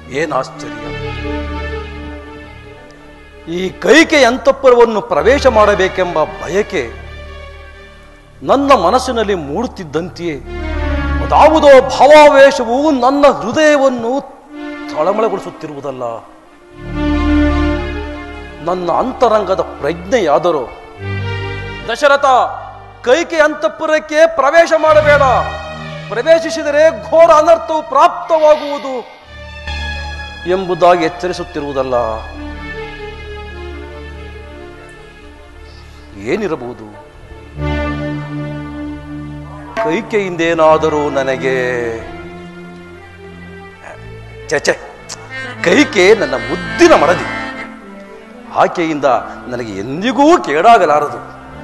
ಏನಾಶ್ಚರ್ಯ ಈ ಕೈಕೆ ಅಂತಃಪುರವನ್ನು ಪ್ರವೇಶ ಮಾಡಬೇಕೆಂಬ ಬಯಕೆ ನನ್ನ ಮನಸ್ಸಿನಲ್ಲಿ ಮೂಡುತ್ತಿದ್ದಂತೆಯೇ ಅದಾವುದೋ ಭಾವಾವೇಶವು ನನ್ನ ಹೃದಯವನ್ನು ತಳಮಳಗೊಳಿಸುತ್ತಿರುವುದಲ್ಲ ನನ್ನ ಅಂತರಂಗದ ಪ್ರಜ್ಞೆಯಾದರೂ ದಶರಥ ಕೈಕೆ ಅಂತಃಪುರಕ್ಕೆ ಪ್ರವೇಶ ಮಾಡಬೇಡ ಪ್ರವೇಶಿಸಿದರೆ ಘೋರ ಅನರ್ಥವು ಪ್ರಾಪ್ತವಾಗುವುದು ಎಂಬುದಾಗಿ ಎಚ್ಚರಿಸುತ್ತಿರುವುದಲ್ಲ ಏನಿರಬಹುದು ಕೈಕೆಯಿಂದೇನಾದರೂ ನನಗೆ ಚಚೆ ಕೈಕೆ ನನ್ನ ಮುದ್ದಿನ ಮಡದಿ ಆಕೆಯಿಂದ ನನಗೆ ಎಂದಿಗೂ ಕೇಡಾಗಲಾರದು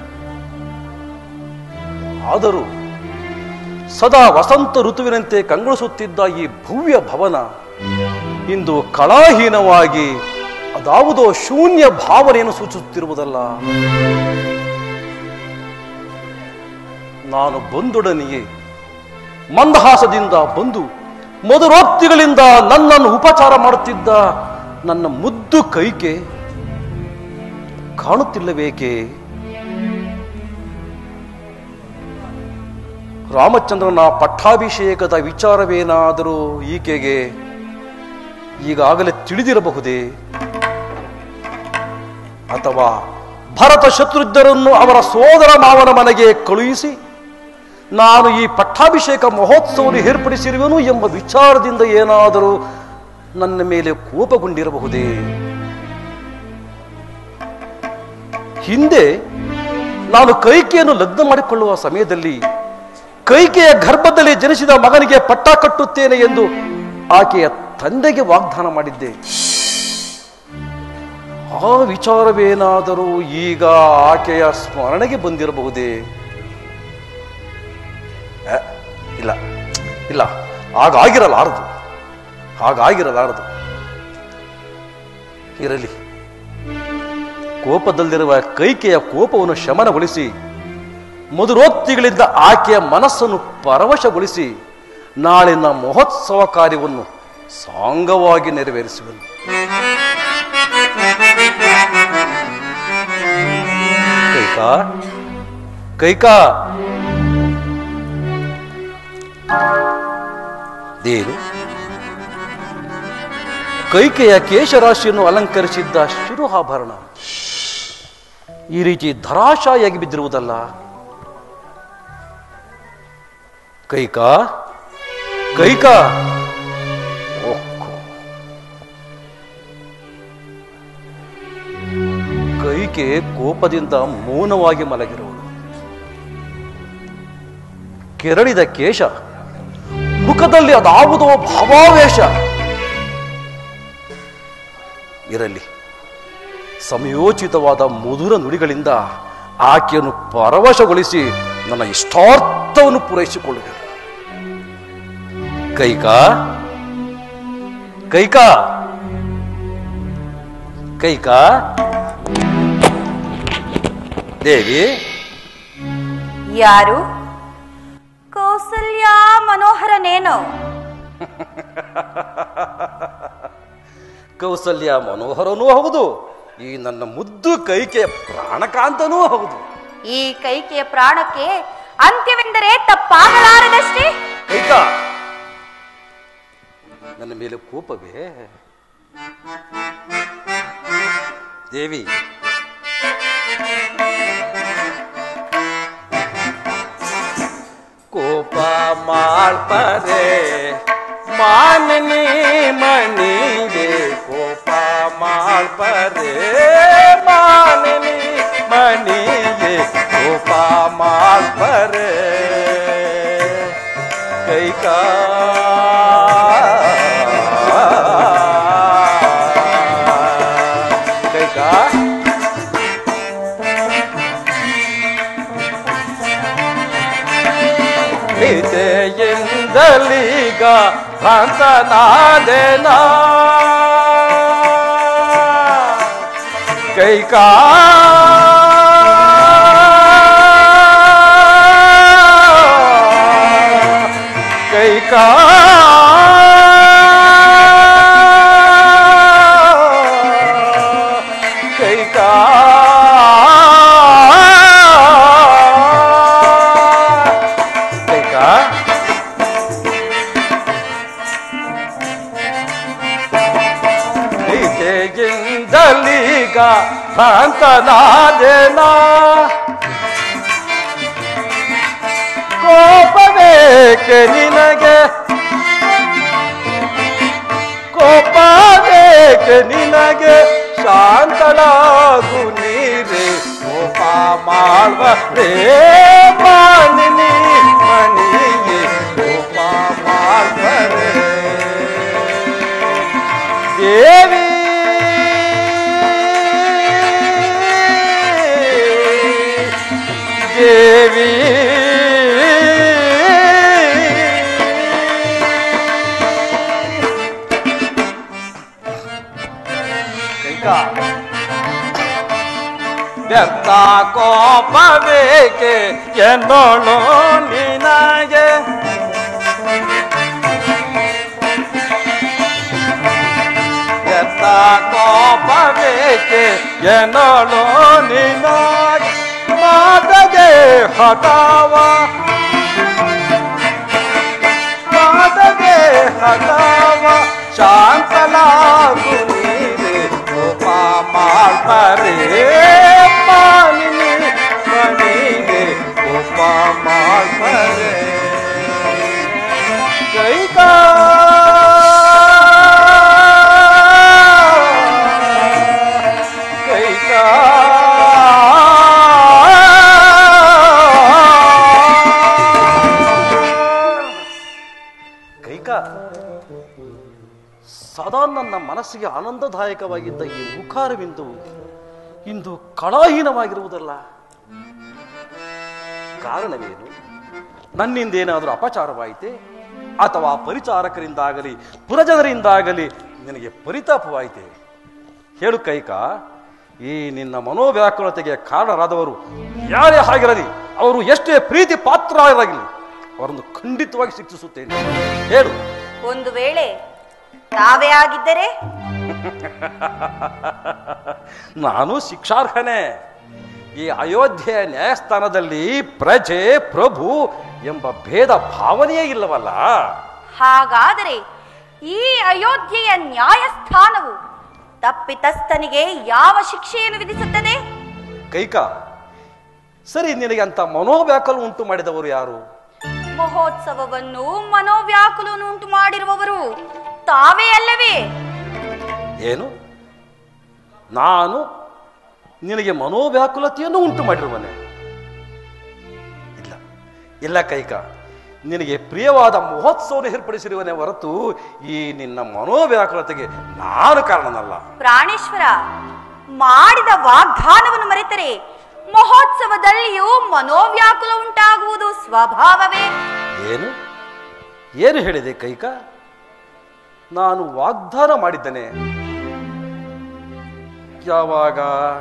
ಆದರೂ ಸದಾ ವಸಂತ ಋತುವಿನಂತೆ ಕಂಗೊಳಿಸುತ್ತಿದ್ದ ಈ ಭವ್ಯ ಭವನ ಇಂದು ಕಳಾಹೀನವಾಗಿ ಅದಾವುದೋ ಶೂನ್ಯ ಭಾವನೆಯನ್ನು ಸೂಚಿಸುತ್ತಿರುವುದಲ್ಲ ನಾನು ಬಂದೊಡನೆಯೇ ಮಂದಹಾಸದಿಂದ ಬಂದು ಮಧುರೋಕ್ತಿಗಳಿಂದ ನನ್ನನ್ನು ಉಪಚಾರ ಮಾಡುತ್ತಿದ್ದ ನನ್ನ ಮುದ್ದು ಕೈಕೆ ಕಾಣುತ್ತಿಲ್ಲಬೇಕೆ ರಾಮಚಂದ್ರನ ಪಟ್ಟಾಭಿಷೇಕದ ವಿಚಾರವೇನಾದರೂ ಈಕೆಗೆ ಈಗಾಗಲೇ ತಿಳಿದಿರಬಹುದೇ ಅಥವಾ ಭರತ ಶತ್ರುಘ್ನರನ್ನು ಅವರ ಸೋದರ ಮಾವನ ಮನೆಗೆ ಕಳುಹಿಸಿ ನಾನು ಈ ಪಟ್ಟಾಭಿಷೇಕ ಮಹೋತ್ಸವವನ್ನು ಏರ್ಪಡಿಸಿರುವೆನು ಎಂಬ ವಿಚಾರದಿಂದ ಏನಾದರೂ ನನ್ನ ಮೇಲೆ ಕೋಪಗೊಂಡಿರಬಹುದೇ ಹಿಂದೆ ನಾನು ಕೈಕೆಯನ್ನು ಲಗ್ನ ಮಾಡಿಕೊಳ್ಳುವ ಸಮಯದಲ್ಲಿ ಕೈಕೆಯ ಗರ್ಭದಲ್ಲಿ ಜನಿಸಿದ ಮಗನಿಗೆ ಪಟ್ಟ ಕಟ್ಟುತ್ತೇನೆ ಎಂದು ಆಕೆಯ ತಂದೆಗೆ ವಾಗ್ದಾನ ಮಾಡಿದ್ದೆ ಆ ವಿಚಾರವೇನಾದರೂ ಈಗ ಆಕೆಯ ಸ್ಮರಣೆಗೆ ಬಂದಿರಬಹುದೇ ಆ, ಇಲ್ಲ ಇಲ್ಲ ಹಾಗಾಗಿರಲಾರದು ಹಾಗಾಗಿರಲಾರದು ಇರಲಿ ಕೋಪದಲ್ಲಿರುವ ಕೈಕೆಯ ಕೋಪವನ್ನು ಶಮನಗೊಳಿಸಿ ಮಧುರೋಕ್ತಿಗಳಿಂದ ಆಕೆಯ ಮನಸ್ಸನ್ನು ಪರವಶಗೊಳಿಸಿ ನಾಳಿನ ಮಹೋತ್ಸವ ಕಾರ್ಯವನ್ನು ಸಾಂಗವಾಗಿ ನೆರವೇರಿಸುವೆನು ಕೈಕಾ ಕೈಕಾ ದೇನು ಕೈಕೆಯ ಕೇಶರಾಶಿಯನ್ನು ಅಲಂಕರಿಸಿದ್ದ ಶಿರುಹಾಭರಣ ಈ ರೀತಿ ಧರಾಶಾಯಿಯಾಗಿ ಬಿದ್ದಿರುವುದಲ್ಲ ಕೈಕಾ ಕೈಕಾ ಓಹ್. ಕೈಕೆ ಕೋಪದಿಂದ ಮೌನವಾಗಿ ಮಲಗಿರುವಳು ಕೆರಳಿದ ಕೇಶ ಮುಖದಲ್ಲಿ ಅದಾವುದೋ ಭಾವಾವೇಶ ಇರಲಿ ಸಮಯೋಚಿತವಾದ ಮಧುರ ನುಡಿಗಳಿಂದ ಆಕೆಯನ್ನು ಪರವಶಗೊಳಿಸಿ ನನ್ನ ಇಷ್ಟಾರ್ಥವನ್ನು ಪೂರೈಸಿಕೊಳ್ಳುವೆ ಕೈಕಾ ಕೈಕಾ ಕೈಕಾ ದೇವಿ ಯಾರು ಕೌಸಲ್ಯ ಮನೋಹರನೇನೋ ಕೌಸಲ್ಯ ಮನೋಹರನೂ ಹೌದು ಈ ನನ್ನ ಮುದ್ದು ಕೈಕೆಯ ಪ್ರಾಣಕಾಂತನೂ ಹೌದು ಈ ಕೈಕೆಯ ಪ್ರಾಣಕ್ಕೆ ಅಂತ್ಯವೆಂದರೆ ತಪ್ಪಾಗಲಾರದಷ್ಟೇ ಕೈಕಾ ನನ್ನ ಮೇಲೆ ಕೋಪವೇ ದೇವಿ ಕೋಪ ಮಾಡ್ಪರೆ ಮಾನನಿ ಮಣಿಗೆ ಕೋಪ ಮಾಡ್ಪರೆ ಮಾನನಿ ಮಣಿಗೆ ಕೋಪ ಮಾಡ್ಪರೆ ಕೈಕಾ ಕೈಕಾ ನಿಜೆಯಿಂದಲೀಗ ಭ್ರಾಂತನಾದೆನ ಕೈಕಾ ಕೈಕಾ ಬಯಕೆಯಿಂದಲೀಗ ಭ್ರಾಂತನಾದೆನಾ ಕೋಪವೇಕೆ ನಿನಗೆ ಕೋಪವೇಕೆ ನಿನಗೆ ಶಾಂತಳಾಗು ನೀರೆ ಕೋಪ ಮಾಡುವ ಪ್ರೇಮಾನಿನಿ ಮಣಿಗೆ ಕೋಪ ಮಾಡುವರೆ ದೇವಿ ದೇವಿ ಕೈಕಾ ವ್ಯರ್ಥ ಕೋಪವೇಕೆ ಎನ್ನೋಳು ನಿನಗೆ ವ್ಯರ್ಥ ಕೋಪವೇಕೆ ಎನ್ನೋಳು ನಿನಗೆ ಮಾತಗೆ ಹಠಾವ ಮಾತಗೆ ಹಠಾವ ಶಾಂತಲಾಗು ನೀರೆ ಕೋಪ ಮಾಡ್ತಾರೆ ಮಾನಿನಿ ಮಣಿಗೆ ಕೋಪ ಮಾಡ್ತಾರೆ ಕೈಕಾ ಕೈಕಾ ಕೈಕಾ ಸದಾ ನನ್ನ ಮನಸ್ಸಿಗೆ ಆನಂದದಾಯಕವಾಗಿದ್ದ ಈ ಮುಖಾರವಿಂದು ಇಂದು ಕಳಾಹೀನವಾಗಿರುವುದಲ್ಲ ಕಾರಣವೇನು ನನ್ನಿಂದ ಏನಾದರೂ ಅಪಚಾರವಾಯಿತೆ ಅಥವಾ ಪರಿಚಾರಕರಿಂದಾಗಲಿ ಪುರಜನರಿಂದಾಗಲಿ ನಿನಗೆ ಪರಿತಾಪವಾಯಿತೆ ಹೇಳು ಕೈಕ ಈ ನಿನ್ನ ಮನೋವ್ಯಾಕುಲತೆಗೆ ಕಾರಣರಾದವರು ಯಾರೇ ಆಗಿರಲಿ ಅವರು ಎಷ್ಟೇ ಪ್ರೀತಿ ಪಾತ್ರರಾಗಿರಲಿ ಅವರನ್ನು ಖಂಡಿತವಾಗಿ ಶಿಕ್ಷಿಸುತ್ತೇನೆ ಹೇಳು ಒಂದು ವೇಳೆ ತಾವೇ ಆಗಿದ್ದರೆ ನಾನು ಶಿಕ್ಷಾರ್ಹನೇ ಈ ಅಯೋಧ್ಯೆಯ ನ್ಯಾಯಸ್ಥಾನದಲ್ಲಿ ಪ್ರಜೆ ಪ್ರಭು ಎಂಬ ಭೇದ ಭಾವನೆಯೇ ಇಲ್ಲವಲ್ಲ ಹಾಗಾದರೆ ಈ ಅಯೋಧ್ಯೆಯ ನ್ಯಾಯಸ್ಥಾನವು ತಪ್ಪಿತಸ್ಥನಿಗೆ ಯಾವ ಶಿಕ್ಷೆಯನ್ನು ವಿಧಿಸುತ್ತದೆ ಕೈಕ ಸರಿ ನಿನಗೆ ಅಂತ ಮನೋವ್ಯಾಕುಲ ಉಂಟು ಮಾಡಿದವರು ಯಾರು ಮಹೋತ್ಸವವನ್ನು ಮನೋವ್ಯಾಕುಲವನ್ನು ಉಂಟು ಮಾಡಿರುವವರು ತಾವೇ ಅಲ್ಲವೇ ಏನು ನಾನು ನಿನಗೆ ಮನೋವ್ಯಾಕುಲತೆಯನ್ನು ಉಂಟು ಮಾಡಿರುವನೆ ಇಲ್ಲ ಇಲ್ಲ ಕೈಕ ನಿನಗೆ ಪ್ರಿಯವಾದ ಮಹೋತ್ಸವವನ್ನು ಏರ್ಪಡಿಸಿರುವನೇ ಹೊರತು ಈ ನಿನ್ನ ಮನೋವ್ಯಾಕುಲತೆಗೆ ನಾನು ಕಾರಣನಲ್ಲ ಪ್ರಾಣೇಶ್ವರ ಮಾಡಿದ ವಾಗ್ದಾನವನ್ನು ಮರೆತರೆ ಮಹೋತ್ಸವದಲ್ಲಿಯೂ ಮನೋವ್ಯಾಕುಲ ಉಂಟಾಗುವುದು ಸ್ವಭಾವವೇ ಏನು ಏನು ಹೇಳಿದೆ ಕೈಕ ನಾನು ವಾಗ್ದಾನ ಮಾಡಿದ್ದೇನೆ ಯಾವಾಗ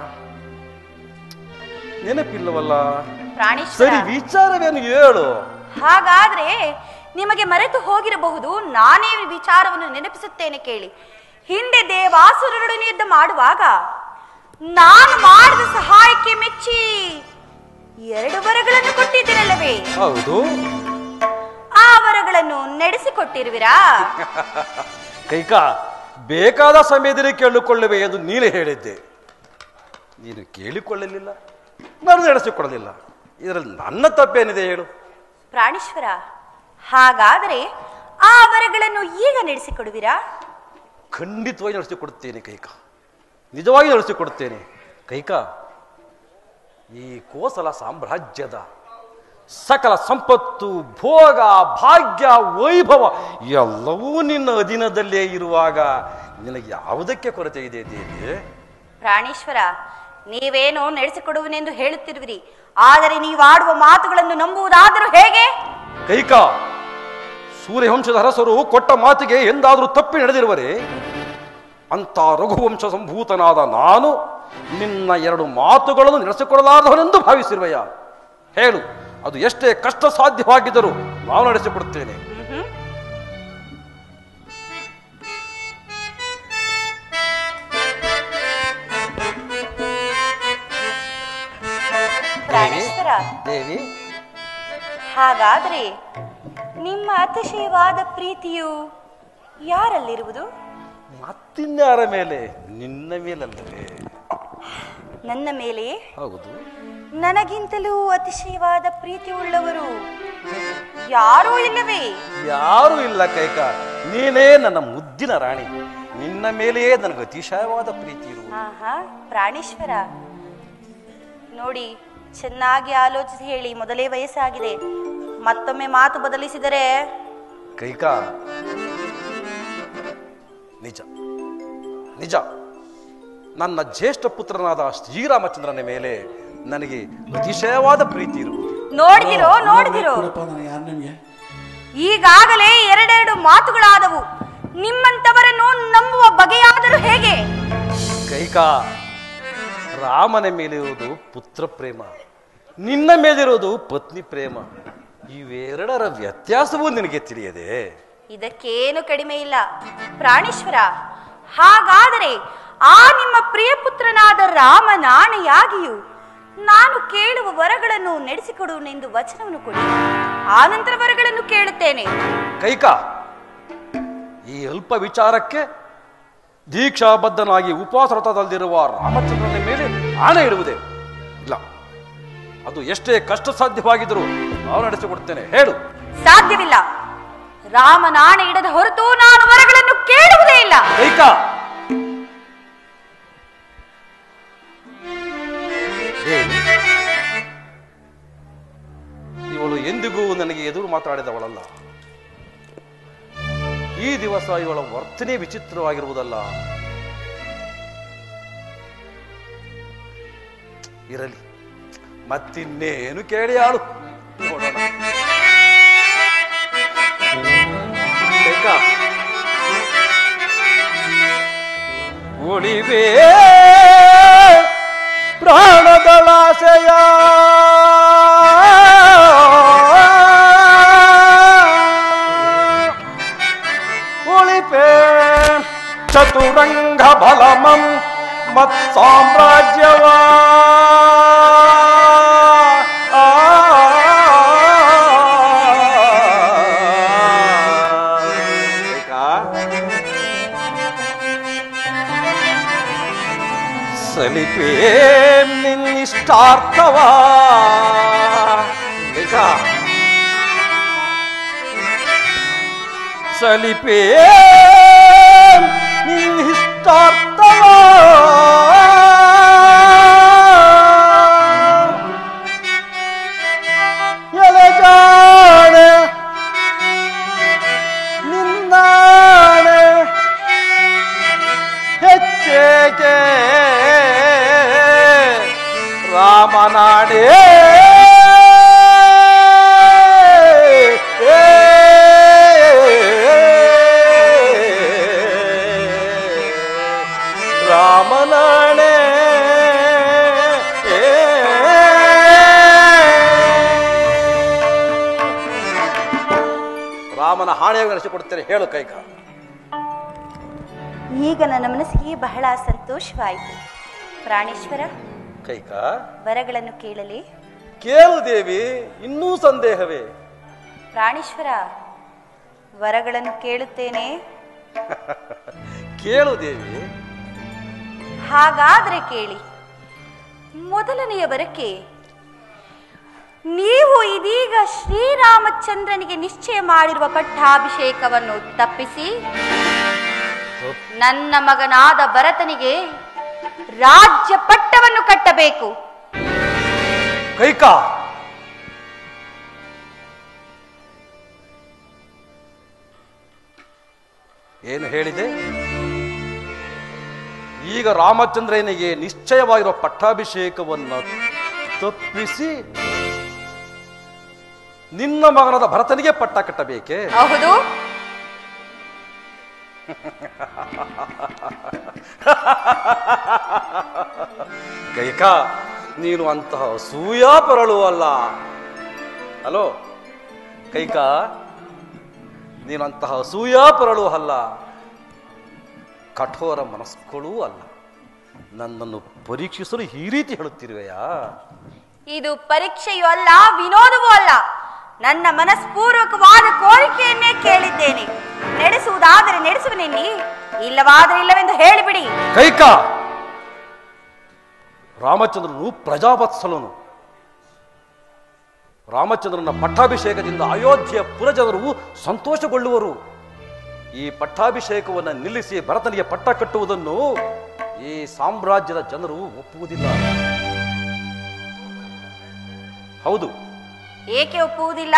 ನೆನಪಿಲ್ಲವಲ್ಲ ಪ್ರಾಣೇಶ್ವರ ಸರಿ ವಿಚಾರವೇನು ಹೇಳು ಹಾಗಾದ್ರೆ ನಿಮಗೆ ಮರೆತು ಹೋಗಿರಬಹುದು ನಾನೇ ವಿಚಾರವನ್ನು ನೆನಪಿಸುತ್ತೇನೆ ಕೇಳಿ ಹಿಂದೆ ದೇವಾಸುರರೊಡನೆ ಯುದ್ಧ ಮಾಡುವಾಗ ನಾನು ಮಾಡಿದ ಸಹಾಯಕ್ಕೆ ಮೆಚ್ಚಿ ಎರಡು ವರಗಳನ್ನು ಕೊಟ್ಟಿದ್ದೀರಲ್ಲವೇ ಹೌದು ಆ ವರಗಳನ್ನು ನಡೆಸಿಕೊಟ್ಟಿರುವಿರಾ ಕೈಕ ಬೇಕಾದ ಸಮಯದಲ್ಲಿ ಕೇಳಿಕೊಳ್ಳುವೆ ಎಂದು ನೀನೇ ಹೇಳಿದ್ದೆ ನೀನು ಕೇಳಿಕೊಳ್ಳಲಿಲ್ಲ ನಾನು ನಡೆಸಿಕೊಡಲಿಲ್ಲ ಇದರಲ್ಲಿ ನನ್ನ ತಪ್ಪೇನಿದೆ ಹೇಳು ಪ್ರಾಣೇಶ್ವರ ಹಾಗಾದರೆ ಆ ವರಗಳನ್ನು ಈಗ ನಡೆಸಿಕೊಡುವಿರಾ ಖಂಡಿತವಾಗಿ ನಡೆಸಿಕೊಡುತ್ತೇನೆ ಕೈಕ ನಿಜವಾಗಿ ನಡೆಸಿಕೊಡುತ್ತೇನೆ ಕೈಕ ಈ ಕೋಸಲ ಸಾಮ್ರಾಜ್ಯದ ಸಕಲ ಸಂಪತ್ತು ಭೋಗ ಭಾಗ್ಯ ವೈಭವ ಎಲ್ಲವೂ ನಿನ್ನ ಅಧೀನದಲ್ಲೇ ಇರುವಾಗ ನಿನಗೆ ಯಾವುದಕ್ಕೆ ಕೊರತೆ ಇದೆ ದೇವಿ ಪ್ರಾಣೇಶ್ವರ ನೀವೇನೋ ನಡೆಸಿಕೊಡುವನೆಂದು ಹೇಳುತ್ತಿರುವಿರಿ ಆದರೆ ನೀವಾಡುವ ಮಾತುಗಳನ್ನು ನಂಬುವುದಾದರೂ ಹೇಗೆ ಕೈಕ ಸೂರ್ಯವಂಶದ ಅರಸರು ಕೊಟ್ಟ ಮಾತಿಗೆ ಎಂದಾದರೂ ತಪ್ಪಿ ನಡೆದಿರುವರೆ ಅಂತ ರಘುವಂಶ ಸಂಭೂತನಾದ ನಾನು ನಿನ್ನ ಎರಡು ಮಾತುಗಳನ್ನು ನಡೆಸಿಕೊಡಲಾರದವನೆಂದು ಭಾವಿಸಿರುವೆಯ ಹೇಳು ಅದು ಎಷ್ಟೇ ಕಷ್ಟ ಸಾಧ್ಯವಾಗಿದ್ದರೂ ನಾನು ನಡೆಸಿಕೊಡುತ್ತೇನೆ ಮ್ಹೂ. ಪ್ರಾಣೇಶ್ವರ ದೇವಿ ಹಾಗಾದರೆ ನಿಮ್ಮ ಅತಿಶಯವಾದ ಪ್ರೀತಿಯು ಯಾರಲ್ಲಿರುವುದು ಮತ್ತಿನ್ಯಾರ ಮೇಲೆ ನಿನ್ನ ಮೇಲಲ್ಲವೇ ನನ್ನ ಮೇಲೆ ಹೌದು ನನಗಿಂತಲೂ ಅತಿಶಯವಾದ ಪ್ರೀತಿ ಉಳ್ಳವರು ಯಾರೂ ಇಲ್ಲವೇ ಯಾರೂ ಇಲ್ಲ ಕೈಕ ನೀನೇ ನನ್ನ ಮುದ್ದಿನ ರಾಣಿ ನಿನ್ನ ಮೇಲೆಯೇ ನನಗೆ ಅತಿಶಯವಾದ ಪ್ರೀತಿ ಇರುವುದು ಆಹಾ ಪ್ರಾಣೇಶ್ವರ ನೋಡಿ ಚೆನ್ನಾಗಿ ಆಲೋಚಿಸಿ ಹೇಳಿ ಮೊದಲೇ ವಯಸ್ಸಾಗಿದೆ ಮತ್ತೊಮ್ಮೆ ಮಾತು ಬದಲಿಸಿದರೆ ಕೈಕ ನಿಜ ನಿಜ ನನ್ನ ಜ್ಯೇಷ್ಠ ಪುತ್ರನಾದ ಶ್ರೀರಾಮಚಂದ್ರನ ಮೇಲೆ ನನಗೆ ಅತಿಶಯವಾದ ಪ್ರೀತಿ ಇರುವುದು ನೋಡಿದಿರೋ ನೋಡಿದಿರೋ ಕೊಡಪ್ಪ ನಾನು ಯಾರು ನಿಮಗೆ ಈಗಾಗಲೇ ಎರಡೆರಡು ಮಾತುಗಳಾದವು ನಿಮ್ಮಂತವರನ್ನು ನಂಬುವ ಬಗೆಯಾದರೂ ಹೇಗೆ ಕೈಕ ರಾಮನ ಮೇಲಿರುವುದು ಪುತ್ರ ಪ್ರೇಮ ನಿನ್ನ ಮೇಲಿರುವುದು ಪತ್ನಿ ಪ್ರೇಮ ಇವೆರಡರ ವ್ಯತ್ಯಾಸವೂ ನಿನಗೆ ತಿಳಿಯದೆ ಇದಕ್ಕೇನು ಕಡಿಮೆ ಇಲ್ಲ ಪ್ರಾಣೇಶ್ವರ ಹಾಗಾದರೆ ಆ ನಿಮ್ಮ ಪ್ರಿಯ ಪುತ್ರನಾದ ರಾಮನಾಣೆಯಾಗಿಯೂ ನಾನು ಕೇಳುವ ವರಗಳನ್ನು ನಡೆಸಿಕೊಡುವನೆಂದು ವಚನವನ್ನು ಕೊಡಿ ಆನಂತರ ವರಗಳನ್ನು ಕೇಳುತ್ತೇನೆ ಕೈಕ ಈ ಅಲ್ಪ ವಿಚಾರಕ್ಕೆ ದೀಕ್ಷಾಬದ್ಧನಾಗಿ ಉಪವಾಸರತದಲ್ಲಿರುವ ರಾಮಚಂದ್ರನ ಮೇಲೆ ಆಣೆ ಇಡುವುದೇ ಇಲ್ಲ ಅದು ಎಷ್ಟೇ ಕಷ್ಟ ಸಾಧ್ಯವಾಗಿದ್ದರೂ ನಾವು ನಡೆಸಿಕೊಡ್ತೇನೆ ಹೇಳು ಸಾಧ್ಯವಿಲ್ಲ ರಾಮನಾಣೆ ಇಡದ ಹೊರತು ನಾನು ವರಗಳನ್ನು ಕೇಳುವುದೇ ಇಲ್ಲ ಕೈಕ ಏನು? ಇವಳು ಎಂದಿಗೂ ನನಗೆ ಎದುರು ಮಾತಾಡಿದವಳಲ್ಲ ಈ ದಿವಸ ಇವಳ ವರ್ತನೆ ವಿಚಿತ್ರವಾಗಿರುವುದಲ್ಲ ಇರಲಿ ಮತ್ತಿನ್ನೇನು ಕೇಳಿ ಆಳು ನೋಡೋಣ ಕೈಕ ಉಳಿವೆ ಪ್ರಾಣದಳಾಸೆಯ ಉಳಿಪೆ ಚತುರಂಗ ಬಲಮಂ ಮತ್ ಸಾಮ್ರಾಜ್ಯವ ಸಲಿಪೇ ನಿನ್ನಿಷ್ಟಾರ್ಥವ ಲೇಖ ಸಲಿಪೇ ನಿನ್ನಿಷ್ಟಾರ್ಥವ ಎಲೆಜಾಣೆ ನಿನ್ನಾಣೆ ಹೆಚ್ಚೇಕೆ ರಾಮನಾಡೇ ರಾಮನಾಣೆ ರಾಮನ ಹಾಣೆಯನ್ನು ನಡೆಸಿಕೊಡುತ್ತೇನೆ ಹೇಳು ಕೈಕ ಈಗ ನನ್ನ ಮನಸ್ಸಿಗೆ ಬಹಳ ಸಂತೋಷವಾಯಿತು ಪ್ರಾಣೇಶ್ವರ ಕೈಕ ವರಗಳನ್ನು ಕೇಳಲಿ ಕೇಳು ದೇವಿ ಇನ್ನೂ ಸಂದೇಹವೇ ಪ್ರಾಣೇಶ್ವರ ವರಗಳನ್ನು ಕೇಳುತ್ತೇನೆ ಕೇಳು ದೇವಿ ಹಾಗಾದರೆ ಕೇಳಿ ಮೊದಲನೆಯ ವರಕ್ಕೆ ನೀವು ಇದೀಗ ಶ್ರೀರಾಮಚಂದ್ರನಿಗೆ ನಿಶ್ಚಯ ಮಾಡಿರುವ ಪಟ್ಟಾಭಿಷೇಕವನ್ನು ತಪ್ಪಿಸಿ ನನ್ನ ಮಗನಾದ ಭರತನಿಗೆ ರಾಜ್ಯ ಪಟ್ಟವನ್ನು ಕಟ್ಟಬೇಕು ಕೈಕ ಏನು ಹೇಳಿದೆ ಈಗ ರಾಮಚಂದ್ರನಿಗೆ ನಿಶ್ಚಯವಾಗಿರುವ ಪಟ್ಟಾಭಿಷೇಕವನ್ನು ತಪ್ಪಿಸಿ ನಿನ್ನ ಮಗನಾದ ಭರತನಿಗೆ ಪಟ್ಟ ಕಟ್ಟಬೇಕೆ ಹೌದು ಕೈಕ ನೀನು ಅಂತಹ ಸೂಯಾಪರಳು ಅಲ್ಲ ಹಲೋ ಕೈಕ ನೀನು ಅಂತಹ ಸೂಯಾಪರಳು ಅಲ್ಲ ಕಠೋರ ಮನಸ್ಕಳೂ ಅಲ್ಲ ನನ್ನನ್ನು ಪರೀಕ್ಷಿಸಲು ಈ ರೀತಿ ಹೇಳುತ್ತಿರುವೆಯಾ ಇದು ಪರೀಕ್ಷೆಯೂ ಅಲ್ಲ ವಿನೋದವೂ ಅಲ್ಲ ನನ್ನ ಮನಸ್ಪೂರ್ವಕವಾದ ಕೋರಿಕೆಯನ್ನೇ ಕೇಳಿದ್ದೇನೆ ನಡೆಸುವುದಾದರೆ ನಡೆಸುವನೆನ್ನಿ ಇಲ್ಲವಾದರೆ ಇಲ್ಲವೆಂದು ಹೇಳಿಬಿಡಿ ಕೈಕ ರಾಮಚಂದ್ರನು ಪ್ರಜಾವತ್ಸಲನು ರಾಮಚಂದ್ರನ ಪಟ್ಟಾಭಿಷೇಕದಿಂದ ಅಯೋಧ್ಯೆಯ ಪುರಜನರು ಸಂತೋಷಗೊಳ್ಳುವರು ಈ ಪಟ್ಟಾಭಿಷೇಕವನ್ನು ನಿಲ್ಲಿಸಿ ಭರತನಿಗೆ ಪಟ್ಟ ಕಟ್ಟುವುದನ್ನು ಈ ಸಾಮ್ರಾಜ್ಯದ ಜನರು ಒಪ್ಪುವುದಿಲ್ಲ ಹೌದು ಏಕೆ ಒಪ್ಪುವುದಿಲ್ಲ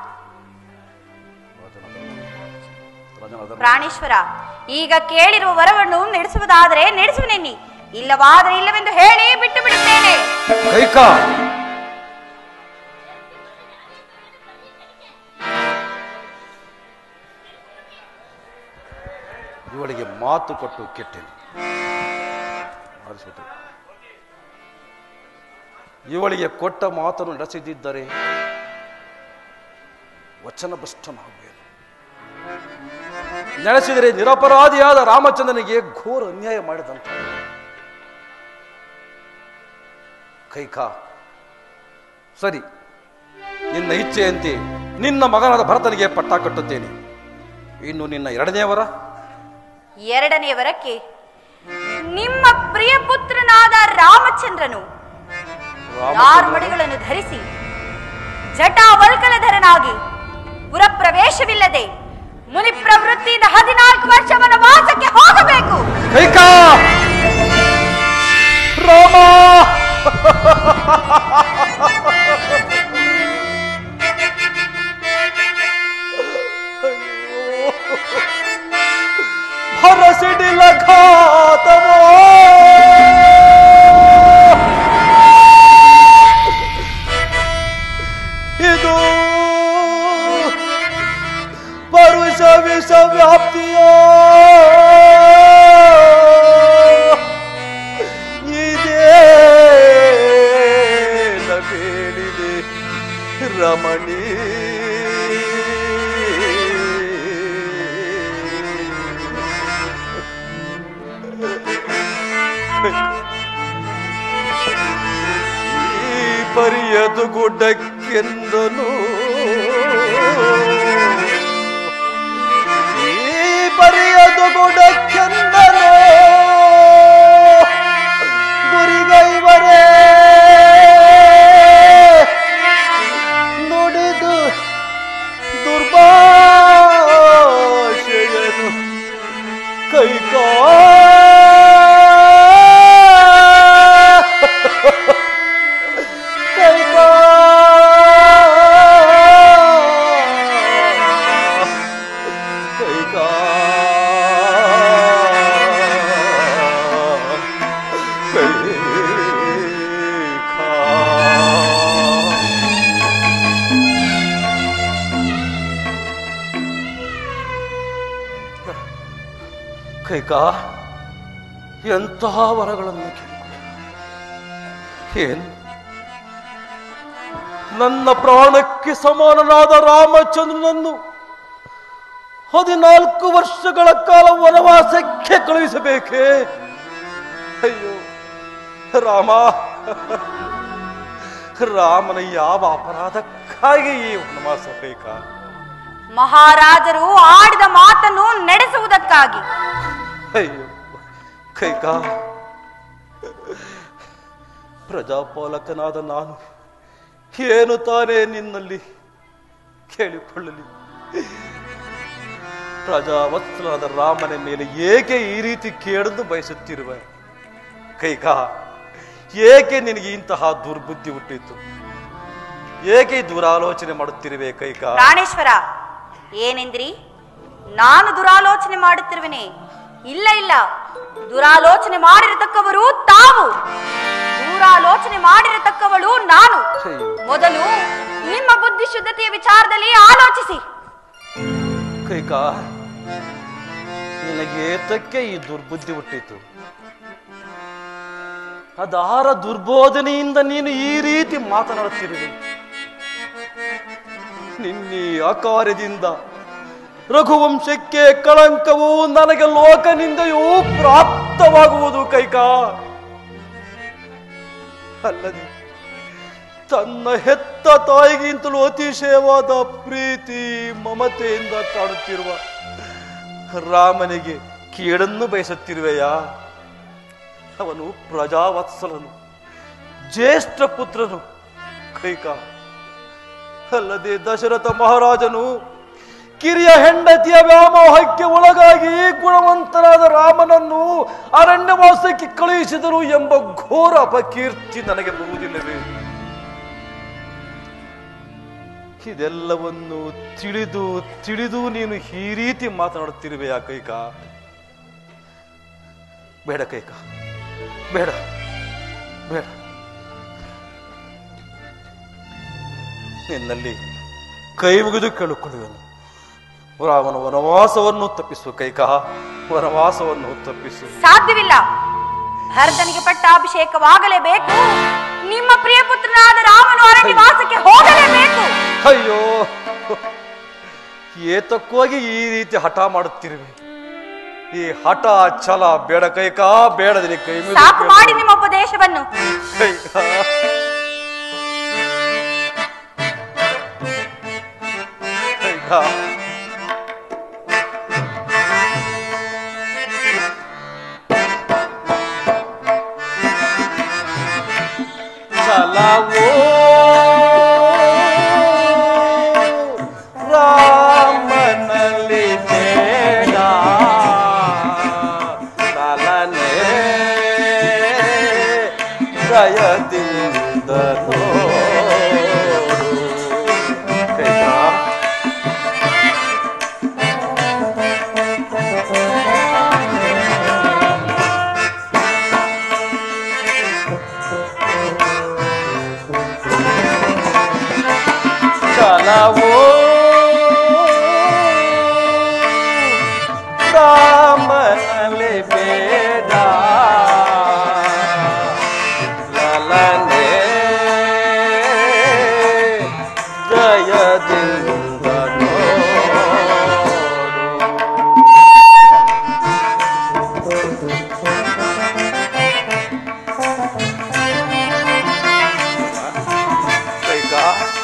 ರಾಜನಾದ ಪ್ರಾಣೇಶ್ವರ ಈಗ ಕೇಳಿರುವ ವರವನ್ನು ನಡೆಸುವುದಾದರೆ ನಡೆಸುವನೆನ್ನಿ ಇಲ್ಲವಾದರೆ ಇಲ್ಲವೆಂದು ಹೇಳಿ ಬಿಟ್ಟು ಬಿಡುತ್ತೇನೆ ಕೈಕ ಇವಳಿಗೆ ಮಾತು ಕೊಟ್ಟು ಕೆಟ್ಟೆನು ಆರಿಸ್ಬಿಟ್ರು. ಇವಳಿಗೆ ಕೊಟ್ಟ ಮಾತನ್ನು ನಡೆಸಿದ್ದರೆ ವಚನ ಭ್ರಷ್ಟನಾಗುವೆನು ನಡೆಸಿದರೆ ನಿರಪರಾಧಿಯಾದ ರಾಮಚಂದ್ರನಿಗೆ ಘೋರ ಅನ್ಯಾಯ ಮಾಡಿದಂತ ಕೈಕ ಸರಿ ನಿನ್ನ ಇಚ್ಛೆಯಂತೆ ನಿನ್ನ ಮಗನಾದ ಭರತನಿಗೆ ಪಟ್ಟ ಕಟ್ಟುತ್ತೇನೆ ಇನ್ನು ನಿನ್ನ ಎರಡನೇ ವರ ಎರಡನೇ ವರಕ್ಕೆ ನಿಮ್ಮ ಪ್ರಿಯ ಪುತ್ರನಾದ ರಾಮಚಂದ್ರನು ನಾರ್ಮಡಿಗಳನ್ನು ಧರಿಸಿ ಜಟಾವಲ್ಕಲಧರನಾಗಿ ಪುರಪ್ರವೇಶವಿಲ್ಲದೆ ಮುನಿ ಪ್ರವೃತ್ತಿಯಿಂದ ಹದಿನಾಲ್ಕು ವರ್ಷ ವನವಾಸಕ್ಕೆ ಹೋಗಬೇಕು ಕೈಕ ರಾಮ ಹರಸಿಡಿಲ ಘಾತವೋ ಇದು ಪರುಷ ವಿಷ ವ್ಯಾಪ್ತಿಯೋ ಇದೇನ ಬೇಡಿದೆ ರಮಣಿ ಈ ಪರಿಯದು ಗುಡ್ಡಕ್ಕೆಂದನು ಈ ಪರಿಯದು ಗುಡಕ್ಕೆಂದನು ಗುರಿಗೈವರೇ ನುಡಿದು ದುರ್ಭಾಷೆಯನು ಕೈಕಾ ಕೈಕಾ ಕೈಕಾ ಕೈಕಾ ಕೈಕಾ ಎಂತಹ ವರಗಳನ್ನು ಕೇಳಿಕೊಂಡೆ ಏನು ನನ್ನ ಪ್ರಾಣಕ್ಕೆ ಸಮಾನನಾದ ರಾಮಚಂದ್ರನನ್ನು ಹದಿನಾಲ್ಕು ವರ್ಷಗಳ ಕಾಲ ವನವಾಸಕ್ಕೆ ಕಳುಹಿಸಬೇಕೇ ಅಯ್ಯೋ ರಾಮ ರಾಮನ ಯಾವ ಅಪರಾಧಕ್ಕಾಗಿ ಈ ವನವಾಸ ಬೇಕಾ ಮಹಾರಾಜರು ಆಡಿದ ಮಾತನ್ನು ನಡೆಸುವುದಕ್ಕಾಗಿ ಅಯ್ಯೋ ಕೈಕಾ ಪ್ರಜಾಪಾಲಕನಾದ ನಾನು ಏನು ತಾನೇ ನಿನ್ನಲ್ಲಿ ಕೇಳಿಕೊಳ್ಳಲಿ ಪ್ರಜಾವತ್ಸಲನಾದ ರಾಮನ ಮೇಲೆ ಏಕೆ ಈ ರೀತಿ ಕೇಳಲು ಬಯಸುತ್ತಿರುವೆ ಕೈಕಾ ಏಕೆ ನಿನಗೆ ಇಂತಹ ದುರ್ಬುದ್ಧಿ ಹುಟ್ಟಿತು ಏಕೆ ಈ ದುರಾಲೋಚನೆ ಮಾಡುತ್ತಿರುವೆ ಕೈಕಾ ಪ್ರಾಣೇಶ್ವರ ಏನೆಂದ್ರಿ ನಾನು ದುರಾಲೋಚನೆ ಮಾಡುತ್ತಿರುವೆನೆ ಇಲ್ಲ ಇಲ್ಲ ದುರಾಲೋಚನೆ ಮಾಡಿರತಕ್ಕವರು ತಾವು ದೂರಾಲೋಚನೆ ಮಾಡಿರತಕ್ಕವಳು ನಾನು ಅಯ್ಯೋ. ಮೊದಲು ನಿಮ್ಮ ಬುದ್ಧಿ ಶುದ್ಧತೆಯ ವಿಚಾರದಲ್ಲಿ ಆಲೋಚಿಸಿ ಕೈಕಾ ನಿನಗೆ ಏತಕ್ಕೆ ಈ ದುರ್ಬುದ್ಧಿ ಹುಟ್ಟಿತು ಅದಾರ ದುರ್ಬೋಧನೆಯಿಂದ ನೀನು ಈ ರೀತಿ ಮಾತನಾಡುತ್ತಿರುವೆ ನಿನ್ನೀ ಅಕಾರ್ಯದಿಂದ ರಘುವಂಶಕ್ಕೆ ಕಳಂಕವು ನನಗೆ ಲೋಕನಿಂದೆಯೂ ಪ್ರಾಪ್ತವಾಗುವುದು ಕೈಕಾ ಅಲ್ಲದೆ ತನ್ನ ಹೆತ್ತ ತಾಯಿಗಿಂತಲೂ ಅತಿಶಯವಾದ ಪ್ರೀತಿ ಮಮತೆಯಿಂದ ಕಾಣುತ್ತಿರುವ ರಾಮನಿಗೆ ಕೀಡನ್ನು ಬಯಸುತ್ತಿರುವೆಯಾ ಅವನು ಪ್ರಜಾವತ್ಸಲನು ಜ್ಯೇಷ್ಠ ಪುತ್ರನು ಕೈಕ ಅಲ್ಲದೆ ದಶರಥ ಮಹಾರಾಜನು ಕಿರಿಯ ಹೆಂಡತಿಯ ವ್ಯಾಮೋಹಕ್ಕೆ ಒಳಗಾಗಿ ಗುಣವಂತನಾದ ರಾಮನನ್ನು ಅರಣ್ಯವಾಸಕ್ಕೆ ಕಳುಹಿಸಿದರು ಎಂಬ ಘೋರ ಅಪಕೀರ್ತಿ ನನಗೆ ಬರುವುದಿಲ್ಲವೇ ಇದೆಲ್ಲವನ್ನು ತಿಳಿದು ತಿಳಿದು ನೀನು ಈ ರೀತಿ ಮಾತನಾಡುತ್ತಿರುವೆಯಾ ಕೈಕ ಬೇಡ ಕೈಕ ಬೇಡ ಬೇಡ ನಿನ್ನಲ್ಲಿ ಕೈ ಮುಗಿದು ಕೇಳಿಕೊಳ್ಳುವೆನು ರಾಮನ ವನವಾಸವನ್ನು ತಪ್ಪಿಸು ಕೈಕ ವನವಾಸವನ್ನು ತಪ್ಪಿಸು ಸಾಧ್ಯವಿಲ್ಲ ಭರತನಿಗೆ ಪಟ್ಟಾಭಿಷೇಕವಾಗಲೇಬೇಕು ನಿಮ್ಮ ಪ್ರಿಯ ಪುತ್ರನಾದ ರಾಮನು ಅರಣ್ಯವಾಸಕ್ಕೆ ಹೋಗಲೇಬೇಕು ಅಯ್ಯೋ ಏತಕ್ಕೋಗಿ ಈ ರೀತಿ ಹಠ ಮಾಡುತ್ತಿರುವೆ ಈ ಹಠ ಛಲ ಬೇಡ ಕೈಕ ಬೇಡದಿನಿ ಕೈ ಮುಗಿದು ಸಾಕು ಕೇಳು. ಮಾಡಿ ನಿಮ್ಮ ಉಪದೇಶವನ್ನು ಕೈಕ ಕೈಕ ಛಲವೋ ರಾಮನಲ್ಲಿ ಬೇಡ ಲಲನೆ ದಯದಿಂದ ನೋಡು ಕೈಕ ಛಲವೋ ರಾಮನಲ್ಲಿ ಬೇಡ ಲಲನೆ ಜಯದಿಂದ ನೋಡು ಕೈಕ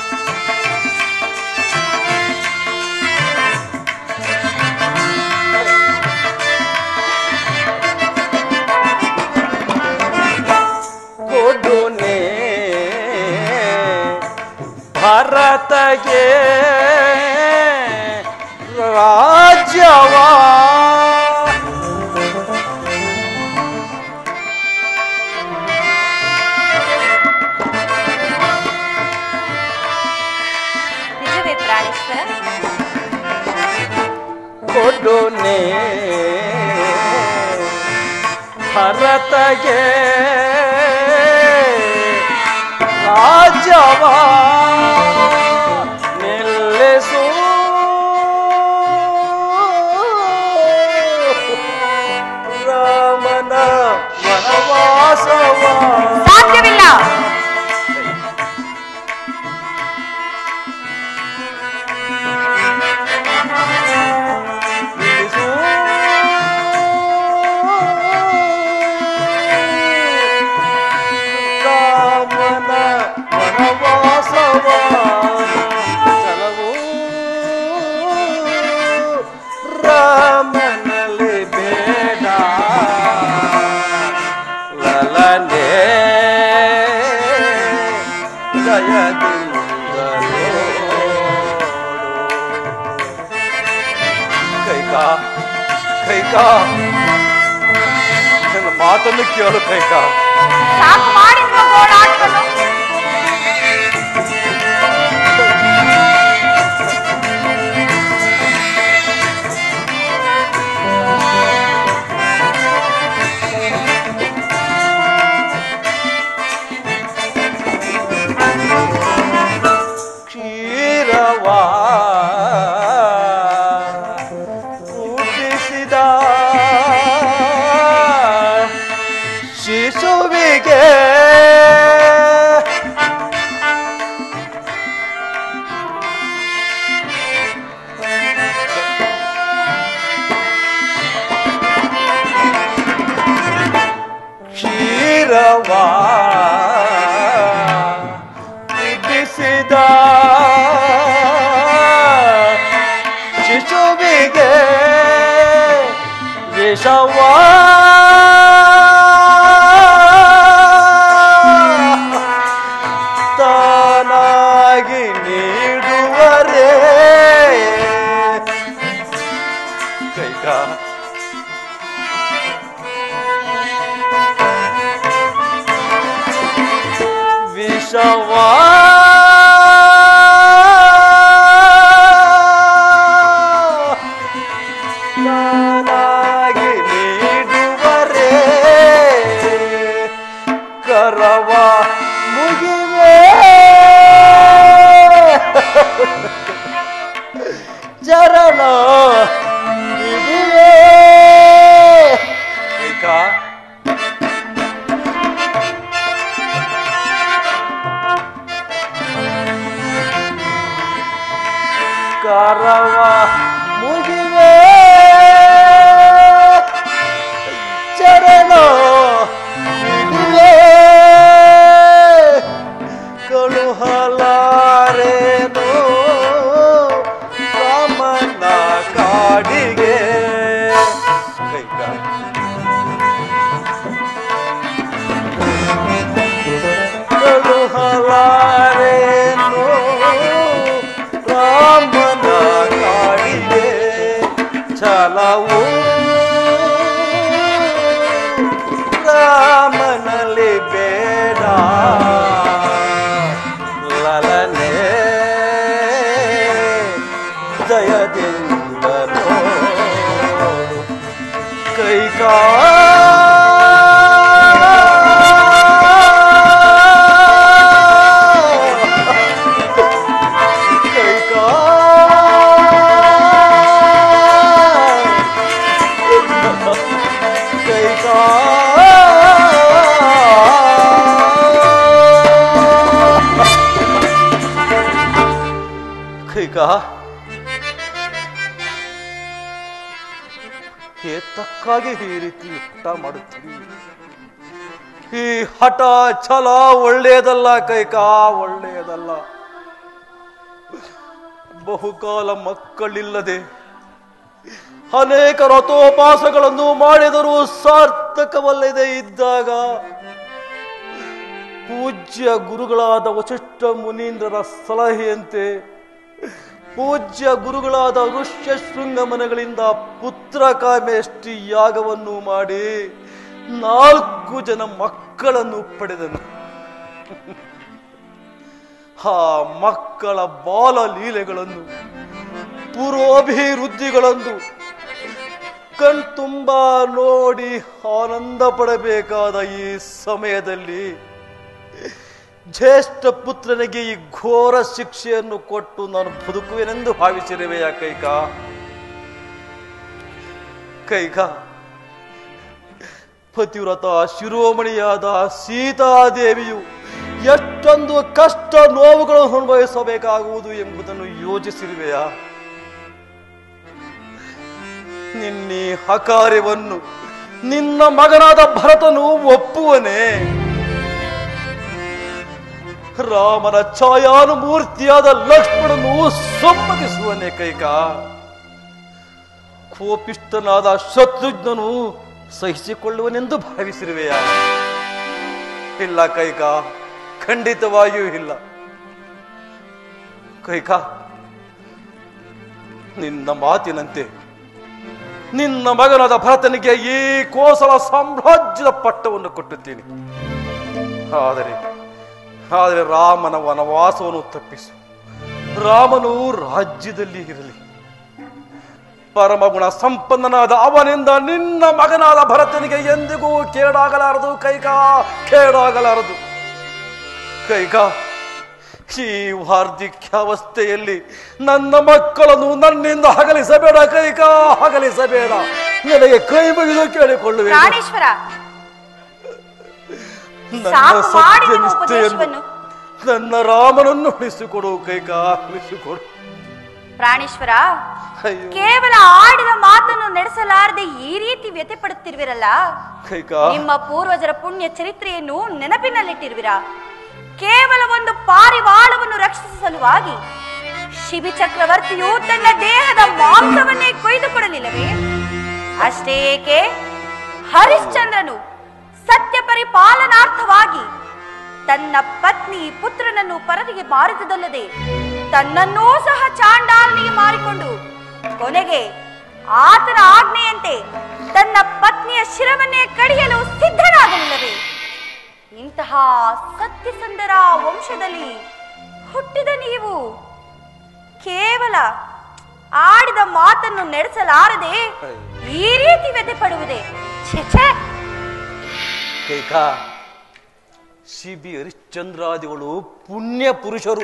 ಕೊಡುನೆ ಭರತಗೆ ರಾಜ್ಯವ ನಿಜವೇ ಪ್ರಾಣೇಶ್ವರ ಕೊಡುನೆ ಭರತಗೆ ರಾಜ್ಯವ ನಿಲ್ಲಿಸು ರಾಮನ ವನವಾಸವ ಸಾಧ್ಯವಿಲ್ಲ ನಿಲ್ಲಿಸು ರಾಮನ ವನವಾಸವ ಚಲವು ರಾಮನಲ್ಲಿ ಬೇಡ ಲಲನೆ ಜಯದಿಂದ ನೋಡು ಕೈಕ ಕೈಕ ನನ್ನ ಮಾತನ್ನು ಕೇಳು ಕೈಕ ಸಾಕು ಮಾಡಿ ನಿಮ್ಮ ಗೋಳಾಟವನ್ನು ಕ್ಷೀರವಾ ಹುಟ್ಟಿಸಿದ ಶಿಶುವಿಗೆ ಕ್ಷೀರವಾ ವಿಷವಾ ತಾನಾಗಿ ನೀಡುವರೇ ಕೈಕಾ ವಿಷವಾ ನಾನಾಗಿ ನೀಡುವರೇ ಕರವ ಮುಗಿವೆ ಚರಣ ಇದುವೇ ಏಕಾ ಕರವ ಮುಗಿವೆ ಚರಣ ಇದುವೇ ಕಳುಹಲಾರೇನು ರಾಮನ ಕಾಡಿಗೆ ಕೈ ಕಾ ಕಳುಹಲಾರೇನು ರಾಮನ ಕಾಡಿಗೆ ಛಲವು ರಾಮನಲ್ಲಿ ಬೇಡ ಲಲನೆ ಜಯದಿಂದ ನೋಡು ಕೈಕಾ ಕೈಕಾ ಕೈಕಾ ಕೈಕಾ ಏತಕ್ಕಾಗಿ ಈ ರೀತಿ ಹಠ ಮಾಡುತ್ತೀರಿ ಈ ಹಠ ಛಲ ಒಳ್ಳೆಯದಲ್ಲ ಕೈಕಾ ಒಳ್ಳೆಯದಲ್ಲ ಬಹುಕಾಲ ಮಕ್ಕಳಿಲ್ಲದೆ ಅನೇಕ ರಥೋಪಾಸಗಳನ್ನು ಮಾಡಿದರೂ ಸಾರ್ಥಕವಲ್ಲದೆ ಇದ್ದಾಗ ಪೂಜ್ಯ ಗುರುಗಳಾದ ವಸಿಷ್ಠ ಮುನೀಂದ್ರರ ಸಲಹೆಯಂತೆ ಪೂಜ್ಯ ಗುರುಗಳಾದ ಋಷ್ಯ ಶೃಂಗಮನಗಳಿಂದ ಪುತ್ರ ಕಾಮೇಷ್ಟಿ ಯಾಗವನ್ನು ಮಾಡಿ ನಾಲ್ಕು ಜನ ಮಕ್ಕಳನ್ನು ಪಡೆದನು ಆ ಮಕ್ಕಳ ಬಾಲ ಲೀಲೆಗಳನ್ನು ಪೂರ್ವಾಭಿವೃದ್ಧಿಗಳನ್ನು ಕಣ್ತುಂಬ ನೋಡಿ ಆನಂದ ಪಡಬೇಕಾದ ಈ ಸಮಯದಲ್ಲಿ ಜ್ಯೇಷ್ಠ ಪುತ್ರನಿಗೆ ಈ ಘೋರ ಶಿಕ್ಷೆಯನ್ನು ಕೊಟ್ಟು ನಾನು ಬದುಕುವೆನೆಂದು ಭಾವಿಸಿರುವೆಯ ಕೈಕ ಕೈಕ ಪತಿವ್ರತ ಶಿರೋಮಣಿಯಾದ ಸೀತಾದೇವಿಯು ಎಷ್ಟೊಂದು ಕಷ್ಟ ನೋವುಗಳನ್ನು ಅನುಭವಿಸಬೇಕಾಗುವುದು ಎಂಬುದನ್ನು ಯೋಚಿಸಿರುವೆಯಾ ನಿನ್ನಿ ಹಕಾರ್ಯವನ್ನು ನಿನ್ನ ಮಗನಾದ ಭರತನು ಒಪ್ಪುವನೇ ರಾಮನ ಛಾಯಾನುಮೂರ್ತಿಯಾದ ಲಕ್ಷ್ಮಣನು ಸಮ್ಮತಿಸುವನೇ ಕೈಕ ಕೋಪಿಷ್ಟನಾದ ಶತ್ರುಘ್ನನು ಸಹಿಸಿಕೊಳ್ಳುವನೆಂದು ಭಾವಿಸಿರುವೆಯಾ ಇಲ್ಲ ಕೈಕ ಖಂಡಿತವಾಗಿಯೂ ಇಲ್ಲ ಕೈಕ ನಿನ್ನ ಮಾತಿನಂತೆ ನಿನ್ನ ಮಗನಾದ ಭರತನಿಗೆ ಈ ಕೋಸಲ ಸಾಮ್ರಾಜ್ಯದ ಪಟ್ಟವನ್ನು ಕೊಟ್ಟುತ್ತೀನಿ ಆದರೆ ಆದರೆ ರಾಮನ ವನವಾಸವನ್ನು ತಪ್ಪಿಸು ರಾಮನು ರಾಜ್ಯದಲ್ಲಿ ಇರಲಿ ಪರಮಗುಣ ಸಂಪನ್ನನಾದ ಅವನಿಂದ ನಿನ್ನ ಮಗನಾದ ಭರತನಿಗೆ ಎಂದಿಗೂ ಕೇಡಾಗಲಾರದು ಕೈಕಾ ಕೇಡಾಗಲಾರದು ಕೈಕಾ ಈ ವಾರ್ಧಿಕ್ಯಾವಸ್ಥೆಯಲ್ಲಿ ನನ್ನ ಮಕ್ಕಳನ್ನು ನನ್ನಿಂದ ಹಗಲಿಸಬೇಡ ಕೈಕಾ ಹಗಲಿಸಬೇಡ ನನಗೆ ಕೈ ಮುಗಿದು ಕೇಳಿಕೊಳ್ಳುವೆ ಪ್ರಾಣೇಶ್ವರ ನನ್ನ ಸಾಕು ಮಾಡಿ ನಿಮ್ಮ ಸತ್ಯನಿಷ್ಠೆಯನ್ನು ಉಪದೇಶವನ್ನು. ನನ್ನ ರಾಮನನ್ನು ಉಳಿಸಿಕೊಡು ಕೈಕಾ ಉಳಿಸಿಕೊಡು ಪ್ರಾಣೇಶ್ವರ ಅಯ್ಯೋ ಕೇವಲ ಆಡಿದ ಮಾತನ್ನು ನಡೆಸಲಾರದೆ ಈ ರೀತಿ ವ್ಯತೆ ಪಡುತ್ತಿರುವಿರಲ್ಲ ಕೈಕಾ ನಿಮ್ಮ ಪೂರ್ವಜರ ಪುಣ್ಯ ಚರಿತ್ರೆಯನ್ನು ನೆನಪಿನಲ್ಲಿಟ್ಟಿರುವಿರಾ ಕೇವಲ ಒಂದು ಪಾರಿವಾಳವನ್ನು ರಕ್ಷಿಸುವ ಸಲುವಾಗಿ ಶಿಬಿ ಚಕ್ರವರ್ತಿಯು ತನ್ನ ದೇಹದ ಮಾಂಸವನ್ನೇ ಕೊಯ್ದುಕೊಡಲಿಲ್ಲವೇ ಅಷ್ಟೇ ಏಕೆ ಹರಿಶ್ಚಂದ್ರನು ಸತ್ಯ ಪರಿಪಾಲನಾರ್ಥವಾಗಿ ತನ್ನ ಪತ್ನಿ ಪುತ್ರನನ್ನು ಪರರಿಗೆ ಮಾರಿದುದಲ್ಲದೆ ತನ್ನನ್ನೂ ಸಹ ಚಾಂಡಾಲನಿಗೆ ಮಾರಿಕೊಂಡು ಕೊನೆಗೆ ಆತನ ಆಜ್ಞೆಯಂತೆ ತನ್ನ ಪತ್ನಿಯ ಶಿರವನ್ನೇ ಕಡಿಯಲು ಸಿದ್ಧನಾಗಲಿಲ್ಲವೇ ಇಂತಹ ಸತ್ಯಸಂಧರ ವಂಶದಲ್ಲಿ ಹುಟ್ಟಿದ ನೀವು ಕೇವಲ ಆಡಿದ ಮಾತನ್ನು ನಡೆಸಲಾರದೆ ಈ ರೀತಿ ವ್ಯಥೆ ಪಡುವುದೇ ಛೆ, ಛೆ. ಕೈಕಾ ಸಿ ಬಿ ಹರಿಶ್ಚಂದ್ರಾದಿಗಳು ಪುಣ್ಯ ಪುರುಷರು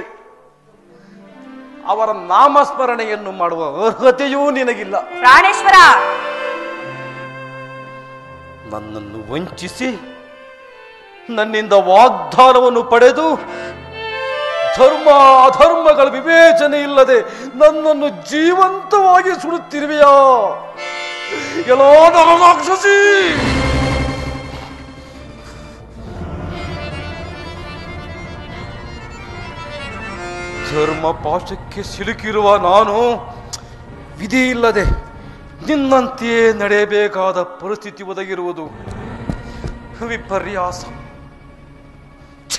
ಅವರ ನಾಮಸ್ಮರಣೆಯನ್ನು ಮಾಡುವ ಅರ್ಹತೆಯೂ ನಿನಗಿಲ್ಲ ಪ್ರಾಣೇಶ್ವರ ನನ್ನನ್ನು ವಂಚಿಸಿ ನನ್ನಿಂದ ವಾಗ್ದಾನವನ್ನು ಪಡೆದು ಧರ್ಮ ಅಧರ್ಮಗಳ ವಿವೇಚನೆ ಇಲ್ಲದೆ ನನ್ನನ್ನು ಜೀವಂತವಾಗಿ ಸುಡುತ್ತಿರುವೆಯಾ ಎಲ್ಲೋ ನನ್ನ ರಾಕ್ಷಸಿ ಧರ್ಮ ಪಾಶಕ್ಕೆ ಸಿಲುಕಿರುವ ನಾನು ವಿಧಿ ಇಲ್ಲದೆ ನಿನ್ನಂತೆಯೇ ನಡೆಯಬೇಕಾದ ಪರಿಸ್ಥಿತಿ ಒದಗಿರುವುದು ವಿಪರ್ಯಾಸ ಛಿ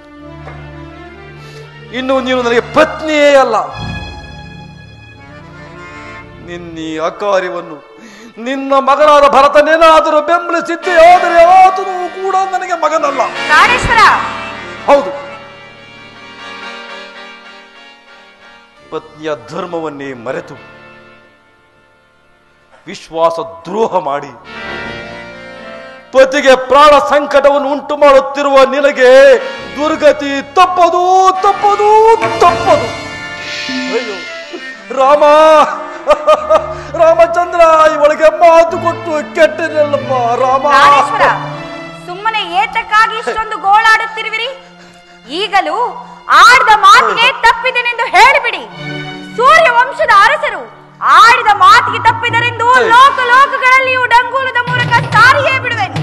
ಇನ್ನು ನೀನು ನನಗೆ ಪತ್ನಿಯೇ ಅಲ್ಲ ನಿನ್ನೀ ಅಕಾರ್ಯವನ್ನು ನಿನ್ನ ಮಗನಾದ ಭರತನೇನಾದರೂ ಬೆಂಬಲಿಸಿದ್ದೇ ಆದರೆ ಆತನು ಕೂಡ ನನಗೆ ಮಗನಲ್ಲ ಪ್ರಾಣೇಶ್ವರ ಹೌದು ಪತ್ನಿಯ ಧರ್ಮವನ್ನೇ ಮರೆತು ವಿಶ್ವಾಸ ದ್ರೋಹ ಮಾಡಿ ಪತಿಗೆ ಪ್ರಾಣ ಸಂಕಟವನ್ನು ಉಂಟು ಮಾಡುತ್ತಿರುವ ನಿನಗೆ ದುರ್ಗತಿ ತಪ್ಪದು ತಪ್ಪದು ತಪ್ಪದು ಅಯ್ಯೋ ರಾಮ ರಾಮಚಂದ್ರ ಇವಳಿಗೆ ಮಾತು ಕೊಟ್ಟು ಕೆಟ್ಟನಲ್ಲಪ್ಪ ರಾಮ ಪ್ರಾಣೇಶ್ವರ ಸುಮ್ಮನೆ ಏತಕ್ಕಾಗಿ ಇಷ್ಟೊಂದು ಗೋಳಾಡುತ್ತಿರುವಿರಿ ಈಗಲೂ ಆಡಿದ ಮಾತಿಗೆ ತಪ್ಪಿದನೆಂದು ಹೇಳಿಬಿಡಿ ಸೂರ್ಯ ವಂಶದ ಅರಸರು ಆಡಿದ ಮಾತಿಗೆ ತಪ್ಪಿದರೆಂದು ಲೋಕ ಲೋಕಗಳಲ್ಲಿಯೂ ಡಂಗೂಲದ ಮೂಲಕ ಸಾರಿಯೇ ಬಿಡುವೆನು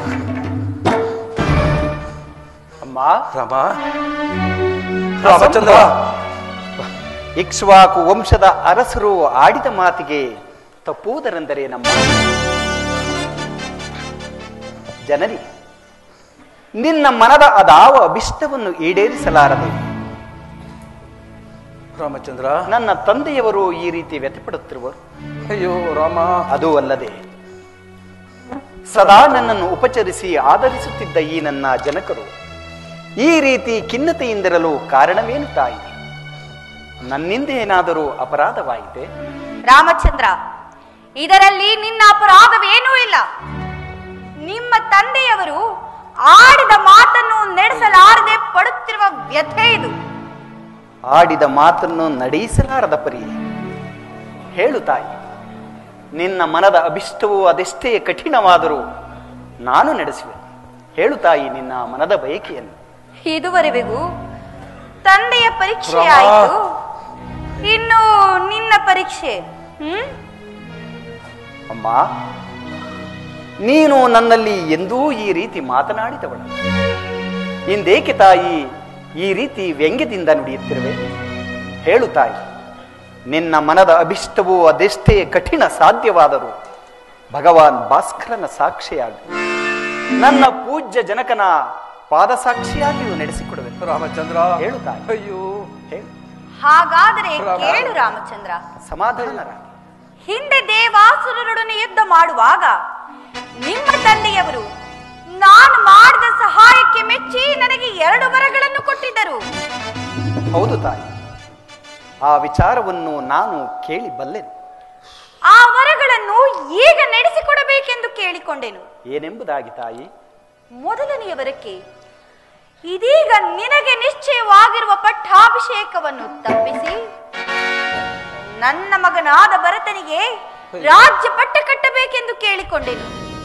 ಅಮ್ಮ ರಾಮ ರಾಮಚಂದ್ರ ಇಕ್ಷ್ವಾಕು ವಂಶದ ಅರಸರು ಆಡಿದ ಮಾತಿಗೆ ತಪ್ಪುವುದರೆಂದರೆ ನಮ್ಮ ಜನರಿ ನಿನ್ನ ಮನದ ಅದಾವ ಅಭಿಷ್ಟವನ್ನು ಈಡೇರಿಸಲಾರದೆ ರಾಮಚಂದ್ರ ನನ್ನ ತಂದೆಯವರು ಈ ರೀತಿ ವ್ಯಥಪಡುತ್ತಿರುವರು ಅಯ್ಯೋ ರಾಮ ಅದೂ ಅಲ್ಲದೆ ಸದಾ ನನ್ನನ್ನು ಉಪಚರಿಸಿ ಆದರಿಸುತ್ತಿದ್ದ ಈ ನನ್ನ ಜನಕರು ಈ ರೀತಿ ಖಿನ್ನತೆಯಿಂದಿರಲು ಕಾರಣವೇನು ತಾಯಿ ನನ್ನಿಂದ ಏನಾದರೂ ಅಪರಾಧವಾಯಿತೆ ರಾಮಚಂದ್ರ ಇದರಲ್ಲಿ ನಿನ್ನ ಅಪರಾಧವೇನೂ ಇಲ್ಲ ನಿಮ್ಮ ತಂದೆಯವರು ಆಡಿದ ಮಾತನ್ನು ನಡೆಸಲಾರದೆ ಪಡುತ್ತಿರುವ ವ್ಯಥೆ ಇದು ಆಡಿದ ಮಾತನ್ನು ನಡೆಯಿಸಲಾರದ ಪರಿ ಹೇಳು ತಾಯಿ ನಿನ್ನ ಮನದ ಅಭಿಷ್ಟವು ಅದೆಷ್ಟೇ ಕಠಿಣವಾದರೂ ನಾನು ನಡೆಸುವೆ ಹೇಳು ತಾಯಿ ನಿನ್ನ ಮನದ ಬಯಕೆಯನ್ನು ಇದುವರೆಗೂ ತಂದೆಯ ಪರೀಕ್ಷೆ ರಾಮ. ಆಯಿತು ಇನ್ನು ನಿನ್ನ ಪರೀಕ್ಷೆ ಹ್ಮ್ ಅಮ್ಮ ನೀನು ನನ್ನಲ್ಲಿ ಎಂದೂ ಈ ರೀತಿ ಮಾತನಾಡಿದವಳು ಇಂದೇಕೆ ತಾಯಿ ಈ ರೀತಿ ವ್ಯಂಗ್ಯದಿಂದ ನುಡಿಯುತ್ತಿರುವೆ ಹೇಳು ತಾಯಿ ನಿನ್ನ ಮನದ ಅಭಿಷ್ಟವು ಅದೆಷ್ಟೇ ಕಠಿಣ ಸಾಧ್ಯವಾದರೂ ಭಗವಾನ್ ಭಾಸ್ಕರನ ಸಾಕ್ಷಿಯಾಗಿ ನನ್ನ ಪೂಜ್ಯ ಜನಕನ ಪಾದ ಸಾಕ್ಷಿಯಾಗಿಯೂ ನಡೆಸಿಕೊಡುವೆ ರಾಮಚಂದ್ರ ಹೇಳು ತಾಯಿ ಅಯ್ಯೋ ಹೇಳು ಹಾಗಾದರೆ ರಾಮ. ಕೇಳು ರಾಮಚಂದ್ರ ಸಮಾಧಾನರಾಗಿ ಹಿಂದೆ ದೇವಾಸುರರೊಡನೆ ಯುದ್ಧ ಮಾಡುವಾಗ ನಿಮ್ಮ ತಂದೆಯವರು ನಾನು ಮಾಡಿದ ಸಹಾಯಕ್ಕೆ ಮೆಚ್ಚಿ ನನಗೆ ಎರಡು ವರಗಳನ್ನು ಕೊಟ್ಟಿದ್ದರು ಹೌದು ತಾಯಿ ಆ ವಿಚಾರವನ್ನು ನಾನು ಕೇಳಿ ಬಲ್ಲೆನು ಆ ವರಗಳನ್ನು ಈಗ ನಡೆಸಿಕೊಡಬೇಕೆಂದು ಕೇಳಿಕೊಂಡೆನು ಏನೆಂಬುದಾಗಿ ತಾಯಿ ಮೊದಲನೆಯ ವರಕ್ಕೆ ಇದೀಗ ನಿನಗೆ ನಿಶ್ಚಯವಾಗಿರುವ ಪಟ್ಟಾಭಿಷೇಕವನ್ನು ತಪ್ಪಿಸಿ ನನ್ನ ಮಗನಾದ ಭರತನಿಗೆ ರಾಜ್ಯ ಪಟ್ಟ ಕಟ್ಟಬೇಕೆಂದು ಕೇಳಿಕೊಂಡೆನು